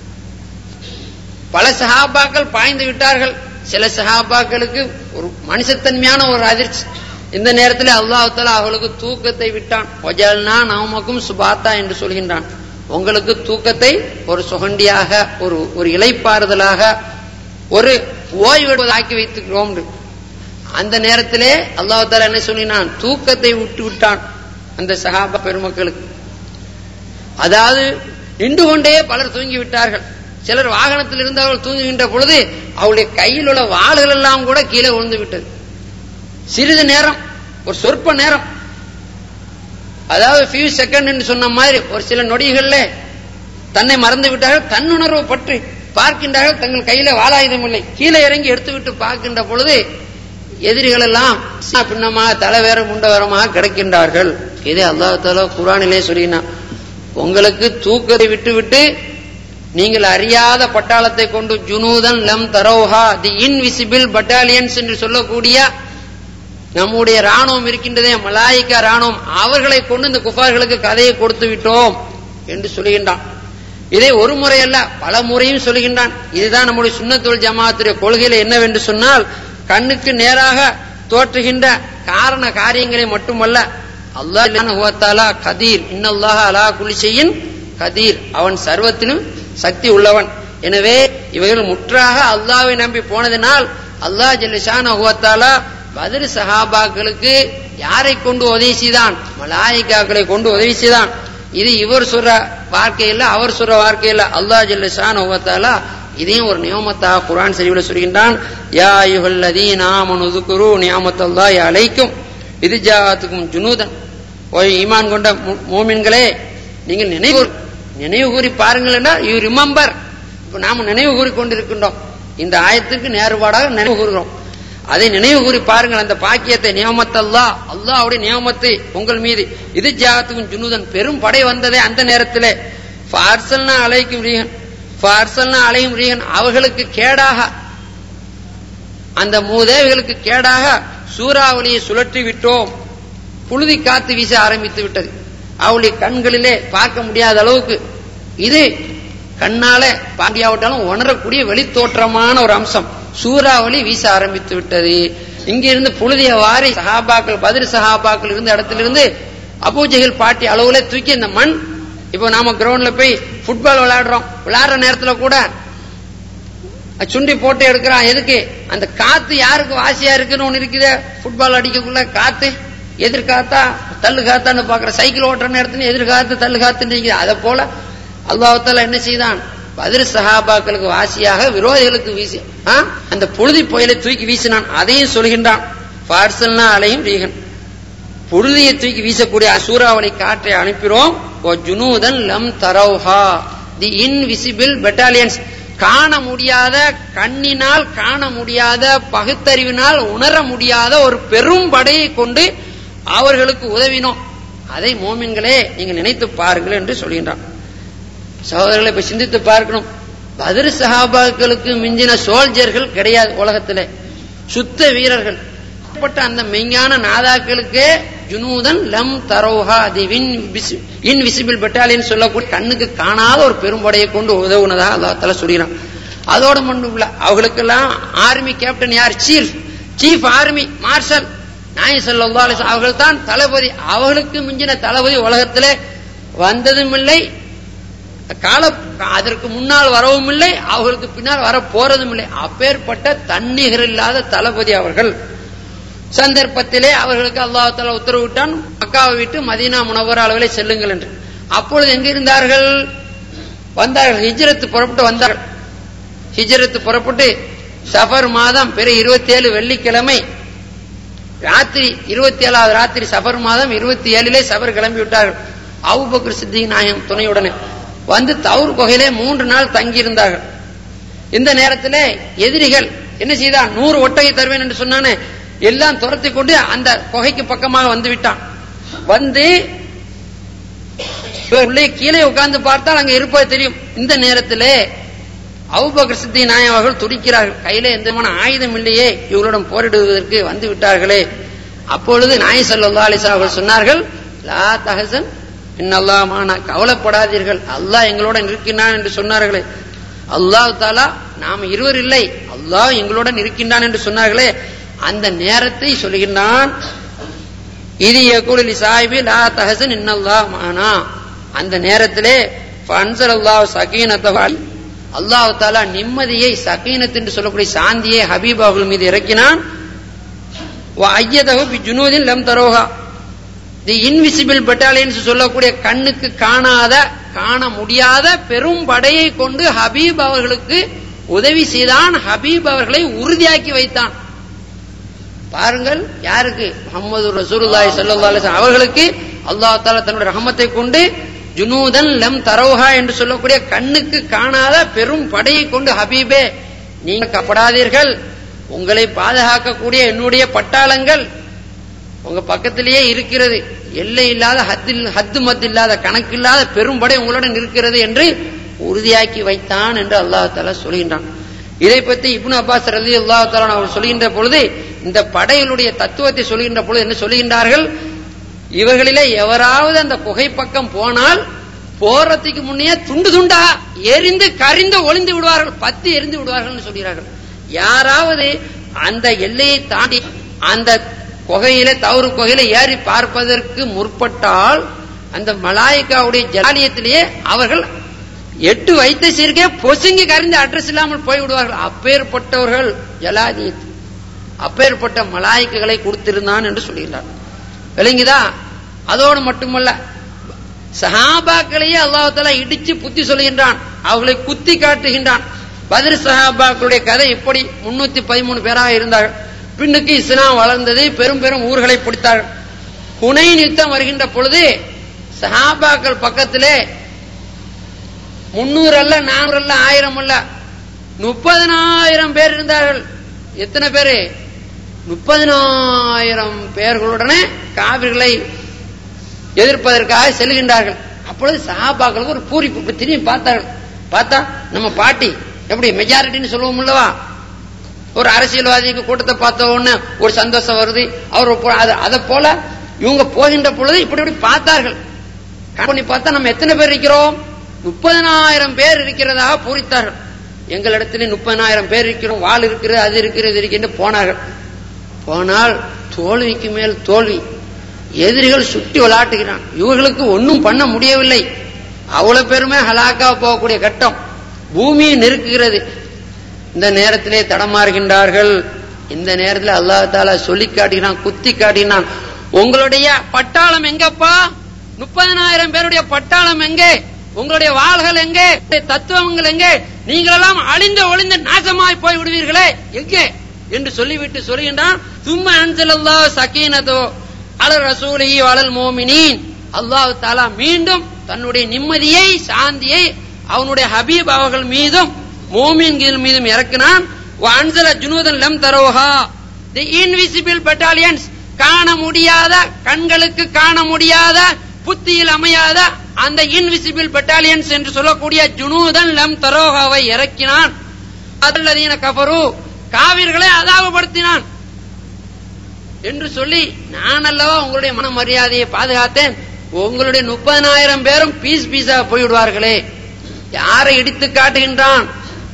பல சஹாபாக்கள் பாய்ந்து விட்டார்கள் சில சஹாபாக்களுக்கு ஒரு மனுஷத்தன்மையான ஒரு அதிர்ச்சி இந்த நேரத்தில் அல்லாஹு தாலா அவர்களுக்கு தூக்கத்தை விட்டான் ஒஜல்னா நாமக்கும் சுபாத்தா என்று சொல்கின்றான் உங்களுக்கு தூக்கத்தை ஒரு சுகண்டியாக ஒரு ஒரு இலைப்பாறுதலாக ஒரு ஓய்வு ஆக்கி வைத்துக்கிறோம் அந்த நேரத்திலே அல்லாஹ் தாலா என்ன சொல்லினான் தூக்கத்தை விட்டு விட்டான் அந்த சகாபா பெருமக்களுக்கு அதாவது நின்று கொண்டே பலர் தூங்கி விட்டார்கள் சிலர் வாகனத்தில் இருந்தவர்கள் தூங்குகின்ற பொழுது அவருடைய கையில் உள்ள வாள்கள் எல்லாம் கூட கீழே விழுந்து விட்டது சிறிது நேரம் ஒரு சொற்ப நேரம் அதாவது ஃபியூ செகண்ட் என்று சொன்ன மாதிரி ஒரு சில நொடிகள்ல தன்னை மறந்து விட்டார்கள் தன்னுணர்வு பற்றி பார்க்கின்றார்கள் தங்கள் கையில வாலாயுதம் இல்லை கீழே இறங்கி எடுத்துவிட்டு பார்க்கின்ற பொழுது எதிரிகள் எல்லாம் பின்னமாக தலைவேற முண்டவரமாக கிடைக்கின்றார்கள் இதே அல்லாஹால குரானிலே சொல்லினான் உங்களுக்கு தூக்கத்தை விட்டு விட்டு நீங்கள் அறியாத பட்டாளத்தை கொண்டு ஜுனூதன் லம் தரோஹா தி இன்விசிபிள் பட்டாலியன்ஸ் என்று சொல்லக்கூடிய நம்முடைய ராணுவம் இருக்கின்றதே மலாயிக்கா ராணுவம் அவர்களை கொண்டு இந்த குஃபார்களுக்கு கதையை கொடுத்து விட்டோம் என்று சொல்லுகின்றான் இதை ஒரு முறை அல்ல பல முறையும் சொல்லுகின்றான் இதுதான் நம்முடைய சுண்ணத்தொழில் ஜமாத்துடைய கொள்கையில என்னவென்று சொன்னால் கண்ணுக்கு நேராக தோற்றுகின்ற காரண காரியங்களை மட்டுமல்ல அல்லாஹ் கதீர் இன்னல்லாஹ அலா குலிசையின் கதீர் அவன் சர்வத்திலும் சக்தி உள்ளவன் எனவே இவைகள் முற்றாக அல்லாவை நம்பி போனதினால் அல்லாஹ் ஜல்லிஷான் அகுவத்தாலா பதில் சஹாபாக்களுக்கு யாரை கொண்டு உதவி செய்தான் மலாயிகாக்களை கொண்டு உதவி செய்தான் இது இவர் சொல்ற வாழ்க்கையில் அவர் சொல்ற வாழ்க்கையில் அல்லாஹ் ஜல்லிஷான் அகுவத்தாலா இதையும் ஒரு நியமத்தாக குரான் சரிவில் சொல்கின்றான் யா யுகல்லதீன் ஆமனு துக்குரு நியாமத்தல்லாஹி அலைக்கும் இது ஜாத்துக்கும் ஜுனூதன் ஓ ஈமான் கொண்ட மோமின்களே நீங்கள் நினைவு நினைவு கூறி பாருங்கள் என்றால் யூ ரிமெம்பர் இப்ப நாம நினைவு கூறி கொண்டிருக்கின்றோம் இந்த ஆயத்துக்கு நேர்பாடாக நினைவு கூறுகிறோம் அதை நினைவு கூறி பாருங்கள் அந்த பாக்கியத்தை நியமத்தல்லா அல்லாவுடைய நியமத்தை உங்கள் மீது இது ஜாத்துக்கும் ஜுனூதன் பெரும் படை வந்ததே அந்த நேரத்திலே பார்சல்னா அலைக்கும் ரீகன் பார்சல்னா அலையும் ரீகன் அவர்களுக்கு கேடாக அந்த மூதேவிகளுக்கு கேடாக சூறாவளியை சுழற்றி விட்டோம் புழுதி காத்து வீச ஆரம்பித்து விட்டது அவளுடைய கண்களிலே பார்க்க முடியாத அளவுக்கு இது கண்ணால பாண்டியாவிட்டாலும் உணரக்கூடிய வெளித்தோற்றமான ஒரு அம்சம் சூறாவளி வீச ஆரம்பித்து விட்டது இங்கிருந்து புழுதிய வாரி சஹாபாக்கள் பதில் சஹாபாக்கள் இருந்த இடத்திலிருந்து அபூஜைகள் பாட்டி அளவுல தூக்கி இந்த மண் இப்போ நாம கிரவுண்ட்ல போய் ஃபுட்பால் விளையாடுறோம் விளையாடுற நேரத்துல கூட சுண்டி போட்டு எடுக்கிறான் எதுக்கு அந்த காத்து யாருக்கு வாசியா இருக்குன்னு ஒண்ணு இருக்குது ஃபுட்பால் அடிக்கக்குள்ள காத்து எதிர்காத்தா தள்ளு காத்தான்னு பாக்குற சைக்கிள் ஓட்டுற நேரத்துல எதிர்காத்து தள்ளு காத்துன்னு அதை போல அல்லாஹால என்ன செய்தான் பதில் சஹாபாக்களுக்கு வாசியாக விரோதிகளுக்கு வீசி அந்த புழுதி புயலை தூக்கி வீசினான் அதையும் சொல்கின்றான் பார்சல்னா அலையும் ரீகன் புழுதியை தூக்கி வீசக்கூடிய சூறாவளி காற்றை அனுப்பிறோம் ஜுனூதன் லம் தரௌஹா தி இன்விசிபிள் பெட்டாலியன்ஸ் காண முடியாத கண்ணினால் காண முடியாத பகுத்தறிவினால் உணர முடியாத ஒரு பெரும் படையை கொண்டு அவர்களுக்கு உதவினோம் அதை மோமின்களே நீங்க நினைத்து பாருங்கள் என்று சொல்கின்றான் சகோதரர்களை இப்ப சிந்தித்து பார்க்கணும் பதிர் சஹாபாக்களுக்கு மிஞ்சின சோல்ஜர்கள் கிடையாது உலகத்திலே சுத்த வீரர்கள் அந்த மெய்ஞான நாதாக்களுக்கே ஜுனூதன் லம் தரோஹா தி இன்விசிபிள் பெட்டாலியன் சொல்லக்கூடிய கண்ணுக்கு காணாத ஒரு பெரும்படையை கொண்டு உதவுனதாக அல்லா தலா சொல்லிடுறான் அதோட மட்டும் இல்ல அவர்களுக்கெல்லாம் ஆர்மி கேப்டன் யார் சீஃப் சீஃப் ஆர்மி மார்ஷல் நாய் சொல்லா அவர்கள் தான் தளபதி அவர்களுக்கு மிஞ்சின தளபதி உலகத்திலே வந்ததும் இல்லை கால அதற்கு முன்னால் வரவும் இல்லை அவர்களுக்கு பின்னால் வர போறதும் இல்லை அப்பேற்பட்ட தன்னிகர் இல்லாத தளபதி அவர்கள் சந்தர்ப்பத்திலே அவர்களுக்கு அல்லாஹால உத்தரவிட்டான் மக்காவை விட்டு மதீனா முனவர் அளவிலே செல்லுங்கள் என்று அப்பொழுது எங்க இருந்தார்கள் வந்தார்கள் ஹிஜ்ரத்து புறப்பட்டு வந்தார்கள் ஹிஜ்ரத்து புறப்பட்டு சஃபர் மாதம் பிற இருபத்தி ஏழு வெள்ளிக்கிழமை ராத்திரி இருபத்தி ஏழாவது ராத்திரி சஃபர் மாதம் இருபத்தி ஏழிலே சபர் கிளம்பி விட்டார்கள் அவுபக்கர் சித்திக் நாயகம் துணையுடனே வந்து தவுர் குகையிலே மூன்று நாள் தங்கி இருந்தார்கள் இந்த நேரத்தில் எதிரிகள் என்ன செய்தான் நூறு ஒட்டகை தருவேன் என்று சொன்னானே எல்லாம் துரத்தி கொண்டு அந்த குகைக்கு பக்கமாக வந்து விட்டான் வந்து உள்ளே கீழே உட்கார்ந்து பார்த்தால் அங்க இருப்பது தெரியும் இந்த நேரத்திலே அவுபக்கர் சித்தி நாயம் அவர்கள் துடிக்கிறார்கள் கையில எந்த ஆயுதம் இல்லையே இவர்களுடன் போரிடுவதற்கு வந்து விட்டார்களே அப்பொழுது நாய் சல்லா அலிசா அவர்கள் சொன்னார்கள் லா தஹசன் இன்னல்லாமான கவலைப்படாதீர்கள் அல்லாஹ் எங்களுடன் இருக்கின்றான் என்று சொன்னார்களே அல்லாஹ் தாலா நாம் இருவர் இல்லை அல்லாஹ் எங்களுடன் இருக்கின்றான் என்று சொன்னார்களே அந்த நேரத்தை சொல்கின்றான் இது யகுலி சாஹிபி லா தஹசன் இன்னல்லா மானா அந்த நேரத்திலே ஃபன்சல் அல்லாஹ் சகீனத்தவால் அல்லாஹ் தாலா நிம்மதியை சகீனத் என்று சொல்லக்கூடிய சாந்தியை ஹபீப் அவர்கள் மீது இறக்கினான் ஐயதகு ஜுனூதின் லம் தரோகா தி இன்விசிபிள் பெட்டாலியன்ஸ் சொல்லக்கூடிய கண்ணுக்கு காணாத காண முடியாத பெரும் படையை கொண்டு ஹபீப் அவர்களுக்கு உதவி செய்தான் ஹபீப் அவர்களை உறுதியாக்கி வைத்தான் பாருங்கள் யாருக்கு முகமது ரசூலுல்லாஹி ஸல்லல்லாஹு அலைஹி வஸல்லம் அவர்களுக்கு அல்லாஹ் தஆலா தன்னுடைய ரஹமத்தை கொண்டு ஜுனூதன் லம் தரோஹா என்று சொல்லக்கூடிய கண்ணுக்கு காணாத பெரும் படையை கொண்டு ஹபீபே நீங்க கப்படாதீர்கள் உங்களை பாதுகாக்கக்கூடிய என்னுடைய பட்டாளங்கள் உங்க பக்கத்திலேயே இருக்கிறது எல்லை இல்லாத ஹத்தில் ஹத்து மத்து இல்லாத கணக்கு இல்லாத பெரும்படை உங்களுடன் இருக்கிறது என்று உறுதியாக்கி வைத்தான் என்று அல்லாஹ் தாலா சொல்கின்றான் இதை பற்றி இப்னு அப்பாஸ் ரலி அல்லாஹ் தாலா அவர் சொல்கின்ற பொழுது இந்த படைகளுடைய தத்துவத்தை சொல்கின்ற பொழுது என்ன சொல்கின்றார்கள் இவர்களிலே எவராவது அந்த குகை பக்கம் போனால் போறதுக்கு முன்னே துண்டு துண்டா எரிந்து கரிந்து ஒளிந்து விடுவார்கள் பத்து எரிந்து விடுவார்கள் சொல்கிறார்கள் யாராவது அந்த எல்லையை தாண்டி அந்த குகையில தவறு குகையில ஏறி பார்ப்பதற்கு முற்பட்டால் அந்த மலாய்க்காவுடைய ஜலாலியத்திலேயே அவர்கள் எட்டு வைத்த சீர்கே பொசுங்கி கரைந்து அட்ரஸ் இல்லாமல் போய்விடுவார்கள் அப்பேற்பட்டவர்கள் ஜலாலியத்து அப்பேற்பட்ட மலாய்க்குகளை கொடுத்திருந்தான் என்று சொல்கிறார் விளங்குதா அதோடு மட்டுமல்ல சஹாபாக்களையே அல்லாஹால இடிச்சு புத்தி சொல்லுகின்றான் அவர்களை குத்தி காட்டுகின்றான் பதிர் சஹாபாக்களுடைய கதை இப்படி முன்னூத்தி பதிமூணு பேராக இருந்தார்கள் பின்னுக்கு இஸ்லாம் வளர்ந்தது பெரும் பெரும் ஊர்களை பிடித்தார்கள் குனை யுத்தம் வருகின்ற பொழுது சஹாபாக்கள் பக்கத்திலே முன்னூறு அல்ல நானூறு அல்ல ஆயிரம் அல்ல முப்பதனாயிரம் பேர் இருந்தார்கள் எத்தனை பேரு முப்பதனாயிரம் பேர்களுடனே காவிர்களை எதிர்ப்பதற்காக செல்கின்றார்கள் அப்பொழுது சஹாபாக்களுக்கு ஒரு பூரிப்பு இப்ப திரும்பி பார்த்தார்கள் பார்த்தா நம்ம பாட்டி எப்படி மெஜாரிட்டின்னு சொல்லுவோம் அல்லவா ஒரு அரசியல்வாதிக்கு கூட்டத்தை பார்த்த உடனே ஒரு சந்தோஷம் வருது அவர் அதை போல இவங்க போகின்ற பொழுது இப்படி இப்படி பார்த்தார்கள் பண்ணி பார்த்தா நம்ம எத்தனை பேர் இருக்கிறோம் முப்பதனாயிரம் பேர் இருக்கிறதாக பூரித்தார்கள் எங்களிடத்துல முப்பதனாயிரம் பேர் இருக்கிறோம் வாழ் இருக்கிறது அது இருக்கிறது இருக்கின்ற போனார்கள் போனால் தோல்விக்கு மேல் தோல்வி எதிரிகள் சுட்டி விளையாட்டுகிறான் இவர்களுக்கு ஒன்றும் பண்ண முடியவில்லை அவ்வளவு பேருமே ஹலாக்கா போகக்கூடிய கட்டம் பூமியை நெருக்குகிறது இந்த நேரத்திலே தடமாறுகின்றார்கள் இந்த நேரத்தில் அல்லா தாலா சொல்லி காட்டினான் குத்தி காட்டினான் உங்களுடைய பட்டாளம் எங்கப்பா முப்பதனாயிரம் பேருடைய பட்டாளம் எங்கே உங்களுடைய வாள்கள் எங்கே தத்துவங்கள் எங்கே நீங்களெல்லாம் அழிந்து ஒளிந்து நாசமாய் போய் விடுவீர்களே எங்கே என்று சொல்லிவிட்டு சொல்கின்றான் சும்மா அன்சலல்லா சக்கீனதோ அலர் ரசூலி அலல் மோமினின் அல்லாஹு தாலா மீண்டும் தன்னுடைய நிம்மதியை சாந்தியை அவனுடைய ஹபீப் அவர்கள் மீதும் மோமின்கள் மீதும் இறக்கினான் அன்சல ஜுனூதன் லம் தரோஹா தி இன்விசிபிள் பட்டாலியன்ஸ் காண முடியாத கண்களுக்கு காண முடியாத புத்தியில் அமையாத அந்த இன்விசிபிள் பட்டாலியன்ஸ் என்று சொல்லக்கூடிய ஜுனூதன் லம் தரோஹாவை இறக்கினான் அதல்லதீன கபரு காவிர்களை அதாவப்படுத்தினான் என்று சொல்லி நான் அல்லவா உங்களுடைய மன மரியாதையை பாதுகாத்தேன் உங்களுடைய முப்பதனாயிரம் பேரும் பீஸ் பீஸா போய்விடுவார்களே யாரை இடித்து காட்டுகின்றான்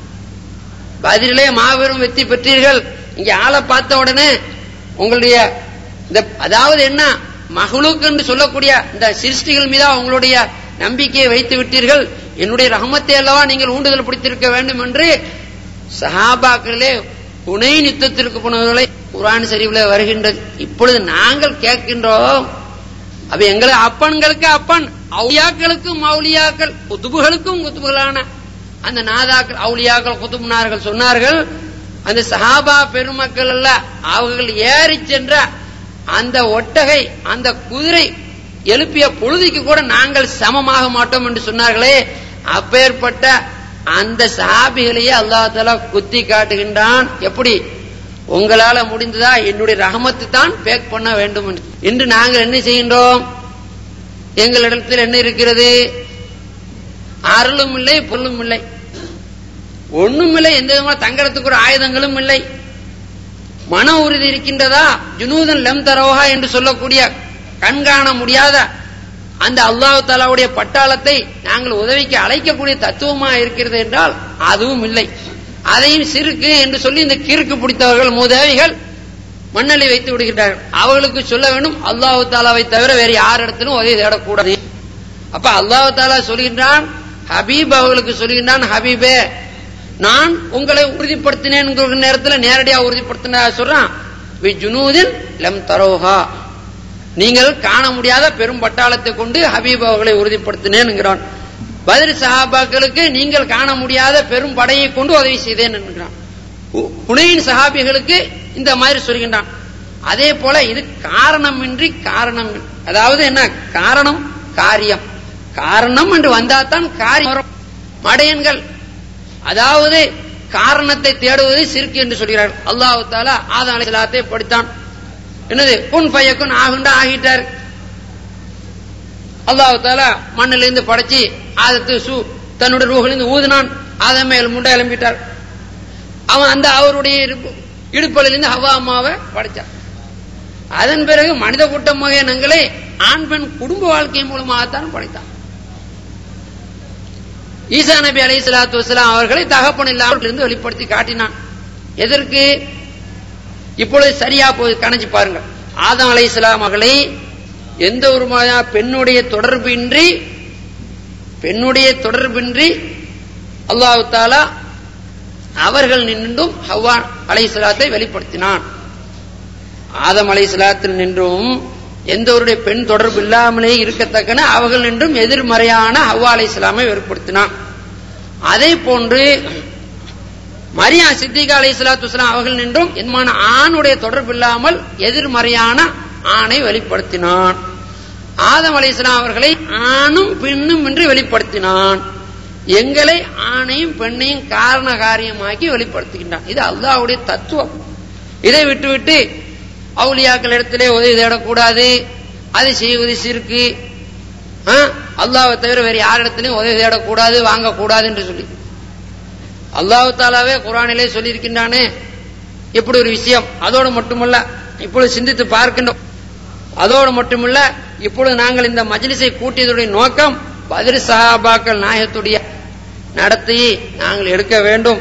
பதிலே மாபெரும் வெற்றி பெற்றீர்கள் இங்க ஆளை பார்த்த உடனே உங்களுடைய இந்த அதாவது என்ன மகளுக்கு என்று சொல்லக்கூடிய இந்த சிருஷ்டிகள் மீதா உங்களுடைய நம்பிக்கையை வைத்து விட்டீர்கள் என்னுடைய ரகமத்தை அல்லவா நீங்கள் ஊண்டுதல் பிடித்திருக்க வேண்டும் என்று சஹாபாக்களே புனை நித்தத்திற்கு போனவர்களை குரான் சரிவுல வருகின்றது இப்பொழுது நாங்கள் கேட்கின்றோம் அப்ப எங்களை அப்பன்களுக்கு அப்பன் அவுளியாக்களுக்கும் அவுளியாக்கள் குத்துபுகளுக்கும் குத்துபுகளான அந்த நாதாக்கள் அவுளியாக்கள் குத்துபுனார்கள் சொன்னார்கள் அந்த சஹாபா பெருமக்கள் அல்ல அவர்கள் ஏறி சென்ற அந்த ஒட்டகை அந்த குதிரை எழுப்பிய பொழுதுக்கு கூட நாங்கள் சமமாக மாட்டோம் என்று சொன்னார்களே அப்பேற்பட்ட அந்த சாபிகளையே அல்லா தலா குத்தி காட்டுகின்றான் எப்படி உங்களால முடிந்ததா என்னுடைய ரகமத்து தான் பேக் பண்ண வேண்டும் என்று இன்று நாங்கள் என்ன செய்கின்றோம் எங்களிடத்தில் என்ன இருக்கிறது அருளும் இல்லை பொருளும் இல்லை ஒண்ணும் இல்லை எந்த விதமான தங்கறதுக்கு ஒரு ஆயுதங்களும் இல்லை மன உறுதி இருக்கின்றதா ஜுனூதன் லெம் தரோஹா என்று சொல்லக்கூடிய கண்காண முடியாத அந்த அல்லாஹு தாலாவுடைய பட்டாளத்தை நாங்கள் உதவிக்கு அழைக்கக்கூடிய தத்துவமா இருக்கிறது என்றால் அதுவும் இல்லை அதையும் சிறுக்கு என்று சொல்லி இந்த கிறுக்கு பிடித்தவர்கள் மூதேவிகள் மண்ணலை வைத்து விடுகின்றார்கள் அவர்களுக்கு சொல்ல வேண்டும் அல்லாஹு தாலாவை தவிர வேறு யார் இடத்திலும் உதவி தேடக்கூடாது அப்ப அல்லாஹு தாலா சொல்கின்றான் ஹபீப் அவர்களுக்கு சொல்கின்றான் ஹபீபே நான் உங்களை உறுதிப்படுத்தினேன் நேரத்தில் நேரடியாக உறுதிப்படுத்தின சொல்றான் வி ஜுனூதின் லெம் தரோஹா நீங்கள் காண முடியாத பெரும் பட்டாளத்தை கொண்டு ஹபீப் அவர்களை உறுதிப்படுத்தினேன் பதில் சஹாபாக்களுக்கு நீங்கள் காண முடியாத பெரும் படையை கொண்டு உதவி செய்தேன் என்கிறான் புனையின் சஹாபிகளுக்கு இந்த மாதிரி சொல்கின்றான் அதே போல இது காரணமின்றி காரணம் அதாவது என்ன காரணம் காரியம் காரணம் என்று வந்தால்தான் காரியம் வரும் மடையன்கள் அதாவது காரணத்தை தேடுவது சிறுக்கு என்று சொல்கிறார்கள் அல்லாஹு தாலா ஆதம் அலிசலாத்தை படித்தான் என்னது குன் பையக்குன் ஆகுண்டா ஆகிட்டார் அல்லாஹு தாலா மண்ணிலிருந்து படைச்சு ஆதத்து சு தன்னுடைய ரூஹிலிருந்து ஊதினான் ஆதம் மேல் முண்டை எழும்பிட்டார் அவன் அந்த அவருடைய இடுப்பலிலிருந்து ஹவா அம்மாவை படைச்சான் அதன் பிறகு மனித கூட்டம் மகனங்களை ஆண் பெண் குடும்ப வாழ்க்கை மூலமாகத்தான் படைத்தான் ஈசா நபி அலி சலாத்து வலாம் அவர்களை தகப்பன் இல்லாமல் இருந்து வெளிப்படுத்தி காட்டினான் எதற்கு இப்பொழுது சரியா போய் கணச்சு பாருங்க ஆதம் அலை இஸ்லாம் மகளை எந்த ஒரு மாயா பெண்ணுடைய தொடர்பின்றி பெண்ணுடைய தொடர்பின்றி அல்லாஹு தாலா அவர்கள் நின்றும் ஹவ்வா அலைசலாத்தை வெளிப்படுத்தினான் ஆதம் அலைசலாத்தில் நின்றும் எந்த ஒரு பெண் தொடர்பு இல்லாமலே இருக்கத்தக்கன அவர்கள் நின்றும் எதிர்மறையான ஹவ்வா அலைசலாமை வெளிப்படுத்தினான் அதே போன்று மரியா சித்திகா அலை சலாத்து அவர்கள் நின்றும் என்மான ஆணுடைய தொடர்பு இல்லாமல் எதிர்மறையான ஆணை வெளிப்படுத்தினான் ஆதம் அலைஸ்லாம் அவர்களை ஆணும் பெண்ணும் என்று வெளிப்படுத்தினான் எங்களை ஆணையும் பெண்ணையும் காரண காரியமாக்கி வெளிப்படுத்துகின்றான் இது அல்லாஹ்வுடைய தத்துவம் இதை விட்டுவிட்டு அவுலியாக்கள் இடத்திலே உதவி தேடக்கூடாது அது செய்வது சிறுக்கு அல்லாவை தவிர வேறு யாரிடத்திலையும் உதவி தேடக்கூடாது வாங்கக்கூடாது என்று சொல்லி அல்லாஹு தாலாவே குரானிலே சொல்லியிருக்கின்றானே இப்படி ஒரு விஷயம் அதோடு மட்டுமல்ல இப்பொழுது சிந்தித்து பார்க்கின்றோம் அதோடு மட்டுமல்ல இப்பொழுது நாங்கள் இந்த மஜ்லிஸை கூட்டியதுடைய நோக்கம் பதில் சஹாபாக்கள் நாயகத்துடைய நடத்தி நாங்கள் எடுக்க வேண்டும்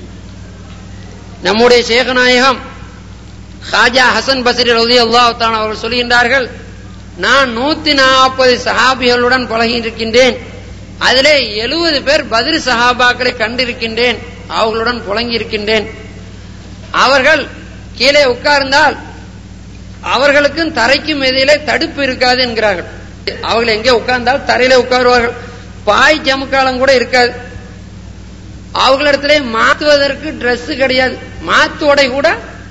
நம்முடைய சேகநாயகம் ஹாஜா ஹசன் பசரி ரவி அல்லாஹான் அவர்கள் சொல்கின்றார்கள் நான் நூத்தி நாற்பது சஹாபிகளுடன் பழகி இருக்கின்றேன் அதிலே எழுபது பேர் பதில் சஹாபாக்களை கண்டிருக்கின்றேன் அவர்களுடன் புழங்கி இருக்கின்றேன் அவர்கள் கீழே உட்கார்ந்தால் அவர்களுக்கும் தரைக்கும் எதிலே தடுப்பு இருக்காது என்கிறார்கள் அவர்கள் எங்கே உட்கார்ந்தால் தரையில உட்காருவார்கள் பாய் ஜமுக்காலம் கூட இருக்காது அவர்களிடத்திலே மாத்துவதற்கு Dress கிடையாது மாத்து உடை கூட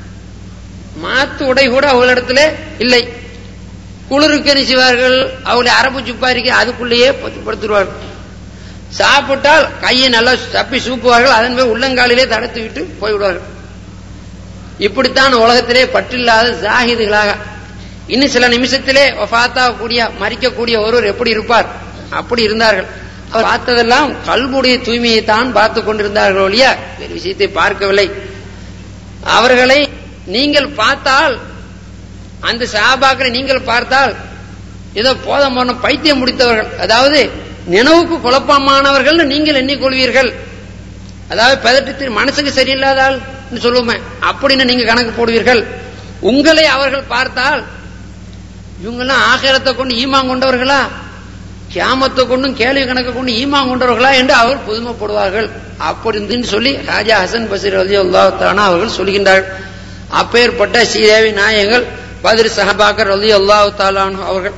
மாத்து உடை கூட அவர்களிடத்திலே இல்லை குளிருக்கு என்ன செய்வார்கள் அவளை அரபு சுப்பாரிக்கு அதுக்குள்ளேயே படுத்துருவார்கள் சாப்பிட்டால் கையை நல்லா தப்பி சூப்புவார்கள் அதன் போய் உள்ளங்காலிலே தடுத்து விட்டு போய்விடுவார்கள் இப்படித்தான் உலகத்திலே பற்றில்லாத ஜாகிதுகளாக இன்னும் சில நிமிஷத்திலே கூடிய மறிக்கக்கூடிய ஒருவர் எப்படி இருப்பார் அப்படி இருந்தார்கள் அவர் பார்த்ததெல்லாம் கல்முடைய தூய்மையை தான் பார்த்து கொண்டிருந்தார்கள் ஒழிய வேறு விஷயத்தை பார்க்கவில்லை அவர்களை நீங்கள் பார்த்தால் அந்த சாபாக்களை நீங்கள் பார்த்தால் ஏதோ போதம் போன பைத்தியம் முடித்தவர்கள் அதாவது நினைவுக்கு குழப்பமானவர்கள் நீங்கள் எண்ணிக்கொள்வீர்கள் அதாவது பதட்டத்தில் மனசுக்கு சரியில்லாதால் சொல்லுவோமே அப்படின்னு நீங்க கணக்கு போடுவீர்கள் உங்களை அவர்கள் பார்த்தால் இவங்கெல்லாம் ஆகிரத்தை கொண்டு ஈமான் கொண்டவர்களா கியாமத்தை கொண்டும் கேள்வி கணக்கு கொண்டு ஈமான் கொண்டவர்களா என்று அவர் புதுமைப்படுவார்கள் அப்படி சொல்லி ராஜா ஹசன் பசீர் அலி அல்லாத்தானா அவர்கள் சொல்கின்றார்கள் அப்பேற்பட்ட ஸ்ரீதேவி நாயகங்கள் பதிர் சஹபாக்கர் அலி அல்லாஹு தாலானு அவர்கள்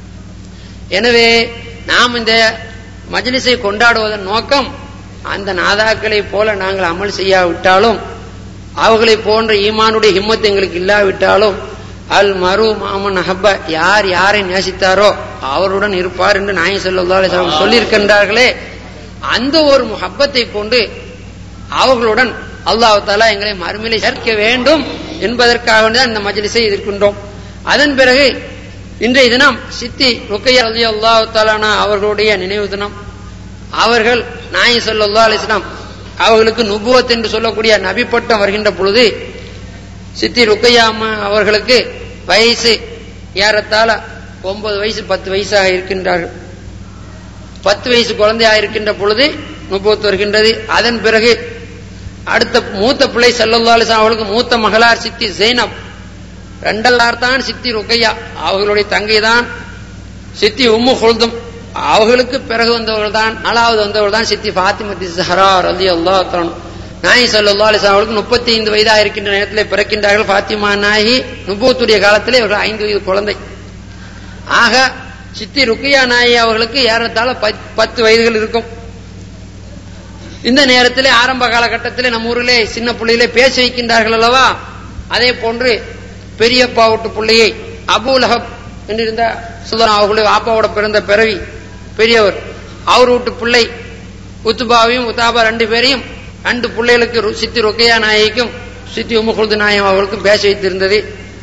எனவே நாம் இந்த மஜ்லிஸை கொண்டாடுவதன் நோக்கம் அந்த நாதாக்களை போல நாங்கள் அமல் செய்யாவிட்டாலும் அவர்களை போன்ற ஈமானுடைய ஹிம்மத் எங்களுக்கு இல்லாவிட்டாலும் அல் மரு மாமன் அஹப்ப யார் யாரை நேசித்தாரோ அவருடன் இருப்பார் என்று நாய் சொல்லி சொல்லியிருக்கின்றார்களே அந்த ஒரு முஹப்பத்தை கொண்டு அவர்களுடன் அல்லாஹ் தாலா எங்களை மறுமையிலே சேர்க்க வேண்டும் என்பதற்காக தான் இந்த மஜ்லிஸை எதிர்க்கின்றோம் அதன் பிறகு இன்றைய தினம் சித்தி ருக்கையா அலி அல்லாஹ் தாலானா அவர்களுடைய நினைவு தினம் அவர்கள் நாய் சொல்லா அலிஸ்லாம் அவர்களுக்கு நுபுவத் என்று சொல்லக்கூடிய நபி பட்டம் வருகின்ற பொழுது சித்தி ருக்கையாமா அவர்களுக்கு வயசு ஏறத்தாழ ஒன்பது வயசு பத்து வயசாக இருக்கின்றார்கள் பத்து வயசு குழந்தையாக இருக்கின்ற பொழுது நுபுவத் வருகின்றது அதன் பிறகு அடுத்த மூத்த பிள்ளை சல்லல்லா அலிஸ்லாம் அவர்களுக்கு மூத்த மகளார் சித்தி ஜெய்னப் ரெண்டல்லார் தான் சித்தி ருக்கையா அவர்களுடைய தங்கை தான் சித்தி உம்மு ஹுல்தும் அவர்களுக்கு பிறகு வந்தவர்கள் தான் நாலாவது வந்தவர்கள் தான் சித்தி பாத்திமத்தி சஹரா ரலி அல்லா நாயி சல்லா அலிஸ்லாம் அவர்களுக்கு முப்பத்தி ஐந்து வயதாக இருக்கின்ற நேரத்தில் பிறக்கின்றார்கள் பாத்திமா நாயகி நுபுவத்துடைய காலத்திலே அவர்கள் ஐந்து வயது குழந்தை ஆக சித்தி ருக்கையா நாயி அவர்களுக்கு ஏறத்தாழ பத்து வயதுகள் இருக்கும் இந்த நேரத்திலே ஆரம்ப காலகட்டத்திலே நம்ம ஊரிலே சின்ன பிள்ளையிலே பேச வைக்கின்றார்கள் அல்லவா அதே போன்று பெரியப்பா வீட்டு பிள்ளையை அபுலஹப் என்றிருந்த சுல்தான் அவர்களுடைய ஆப்பாவோட பிறந்த பிறவி பெரியவர் அவர் வீட்டு பிள்ளை உத்துபாவையும் உத்தாபா ரெண்டு பேரையும் ரெண்டு பிள்ளைகளுக்கு சித்தி ரொக்கையா நாயகிக்கும் சித்தி உமுகுல்து நாயம் அவர்களுக்கும் பேச வைத்திருந்தது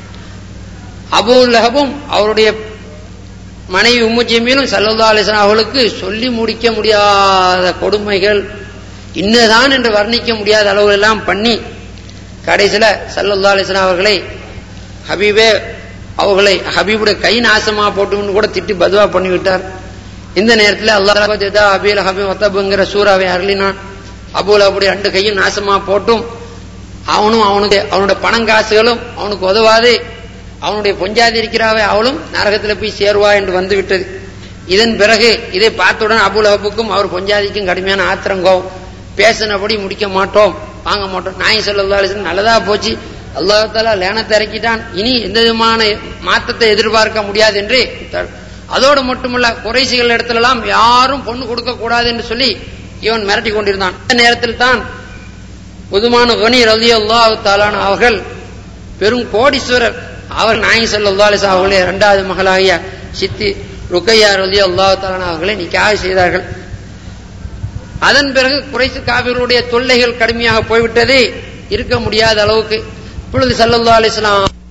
அபு லஹபும் அவருடைய மனைவி உம்மு ஜெமீலும் சல்லல்லா அலிஸ்லாம் அவர்களுக்கு சொல்லி முடிக்க முடியாத கொடுமைகள் இன்னதான் என்று வர்ணிக்க முடியாத அளவு எல்லாம் பண்ணி கடைசியில சல்லல்லா அலிஸ்லாம் அவர்களை ஹபீபே அவர்களை ஹபீபுடைய கை நாசமா போட்டு கூட திட்டி பதுவா பண்ணிவிட்டார் இந்த நேரத்தில் அல்லாஹ் அபீல் ஹபீப் ஒத்தபுங்கிற சூறாவை அருளினான் அபுல் அபுடைய ரெண்டு கையும் நாசமா போட்டும் அவனும் அவனுக்கு அவனோட பணம் காசுகளும் அவனுக்கு உதவாது அவனுடைய பொஞ்சாதி இருக்கிறாவே அவளும் நரகத்தில் போய் சேருவா என்று வந்து விட்டது இதன் பிறகு இதை பார்த்தவுடன் அபுலஹப்புக்கும் அவர் பொஞ்சாதிக்கும் கடுமையான ஆத்திரங்கோம் பேசினபடி முடிக்க மாட்டோம் வாங்க மாட்டோம் நாய் சொல்லி நல்லதா போச்சு அல்லாஹாலா லேனத்தை இறக்கிட்டான் இனி எந்த விதமான மாற்றத்தை எதிர்பார்க்க முடியாது என்று விட்டார். அதோடு மட்டுமல்ல குறைசிகள் இடத்துலலாம் யாரும் பொண்ணு கொடுக்க கூடாது என்று சொல்லி இவன் மிரட்டி கொண்டிருந்தான் அந்த நேரத்தில் தான் புதுமான கனி ரலி அல்லாஹு தாலான அவர்கள் பெரும் கோடீஸ்வரர் அவர் நாயகி சல்லா அலிஸ் அவர்களே இரண்டாவது மகளாகிய சித்தி ருக்கையா ரலி அல்லாஹு தாலான அவர்களை நிக்காக செய்தார்கள் அதன் பிறகு குறைசு காவிர்களுடைய தொல்லைகள் கடுமையாக போய்விட்டது இருக்க முடியாத அளவுக்கு இப்பொழுது சல்லல்லா அலிஸ்லாம்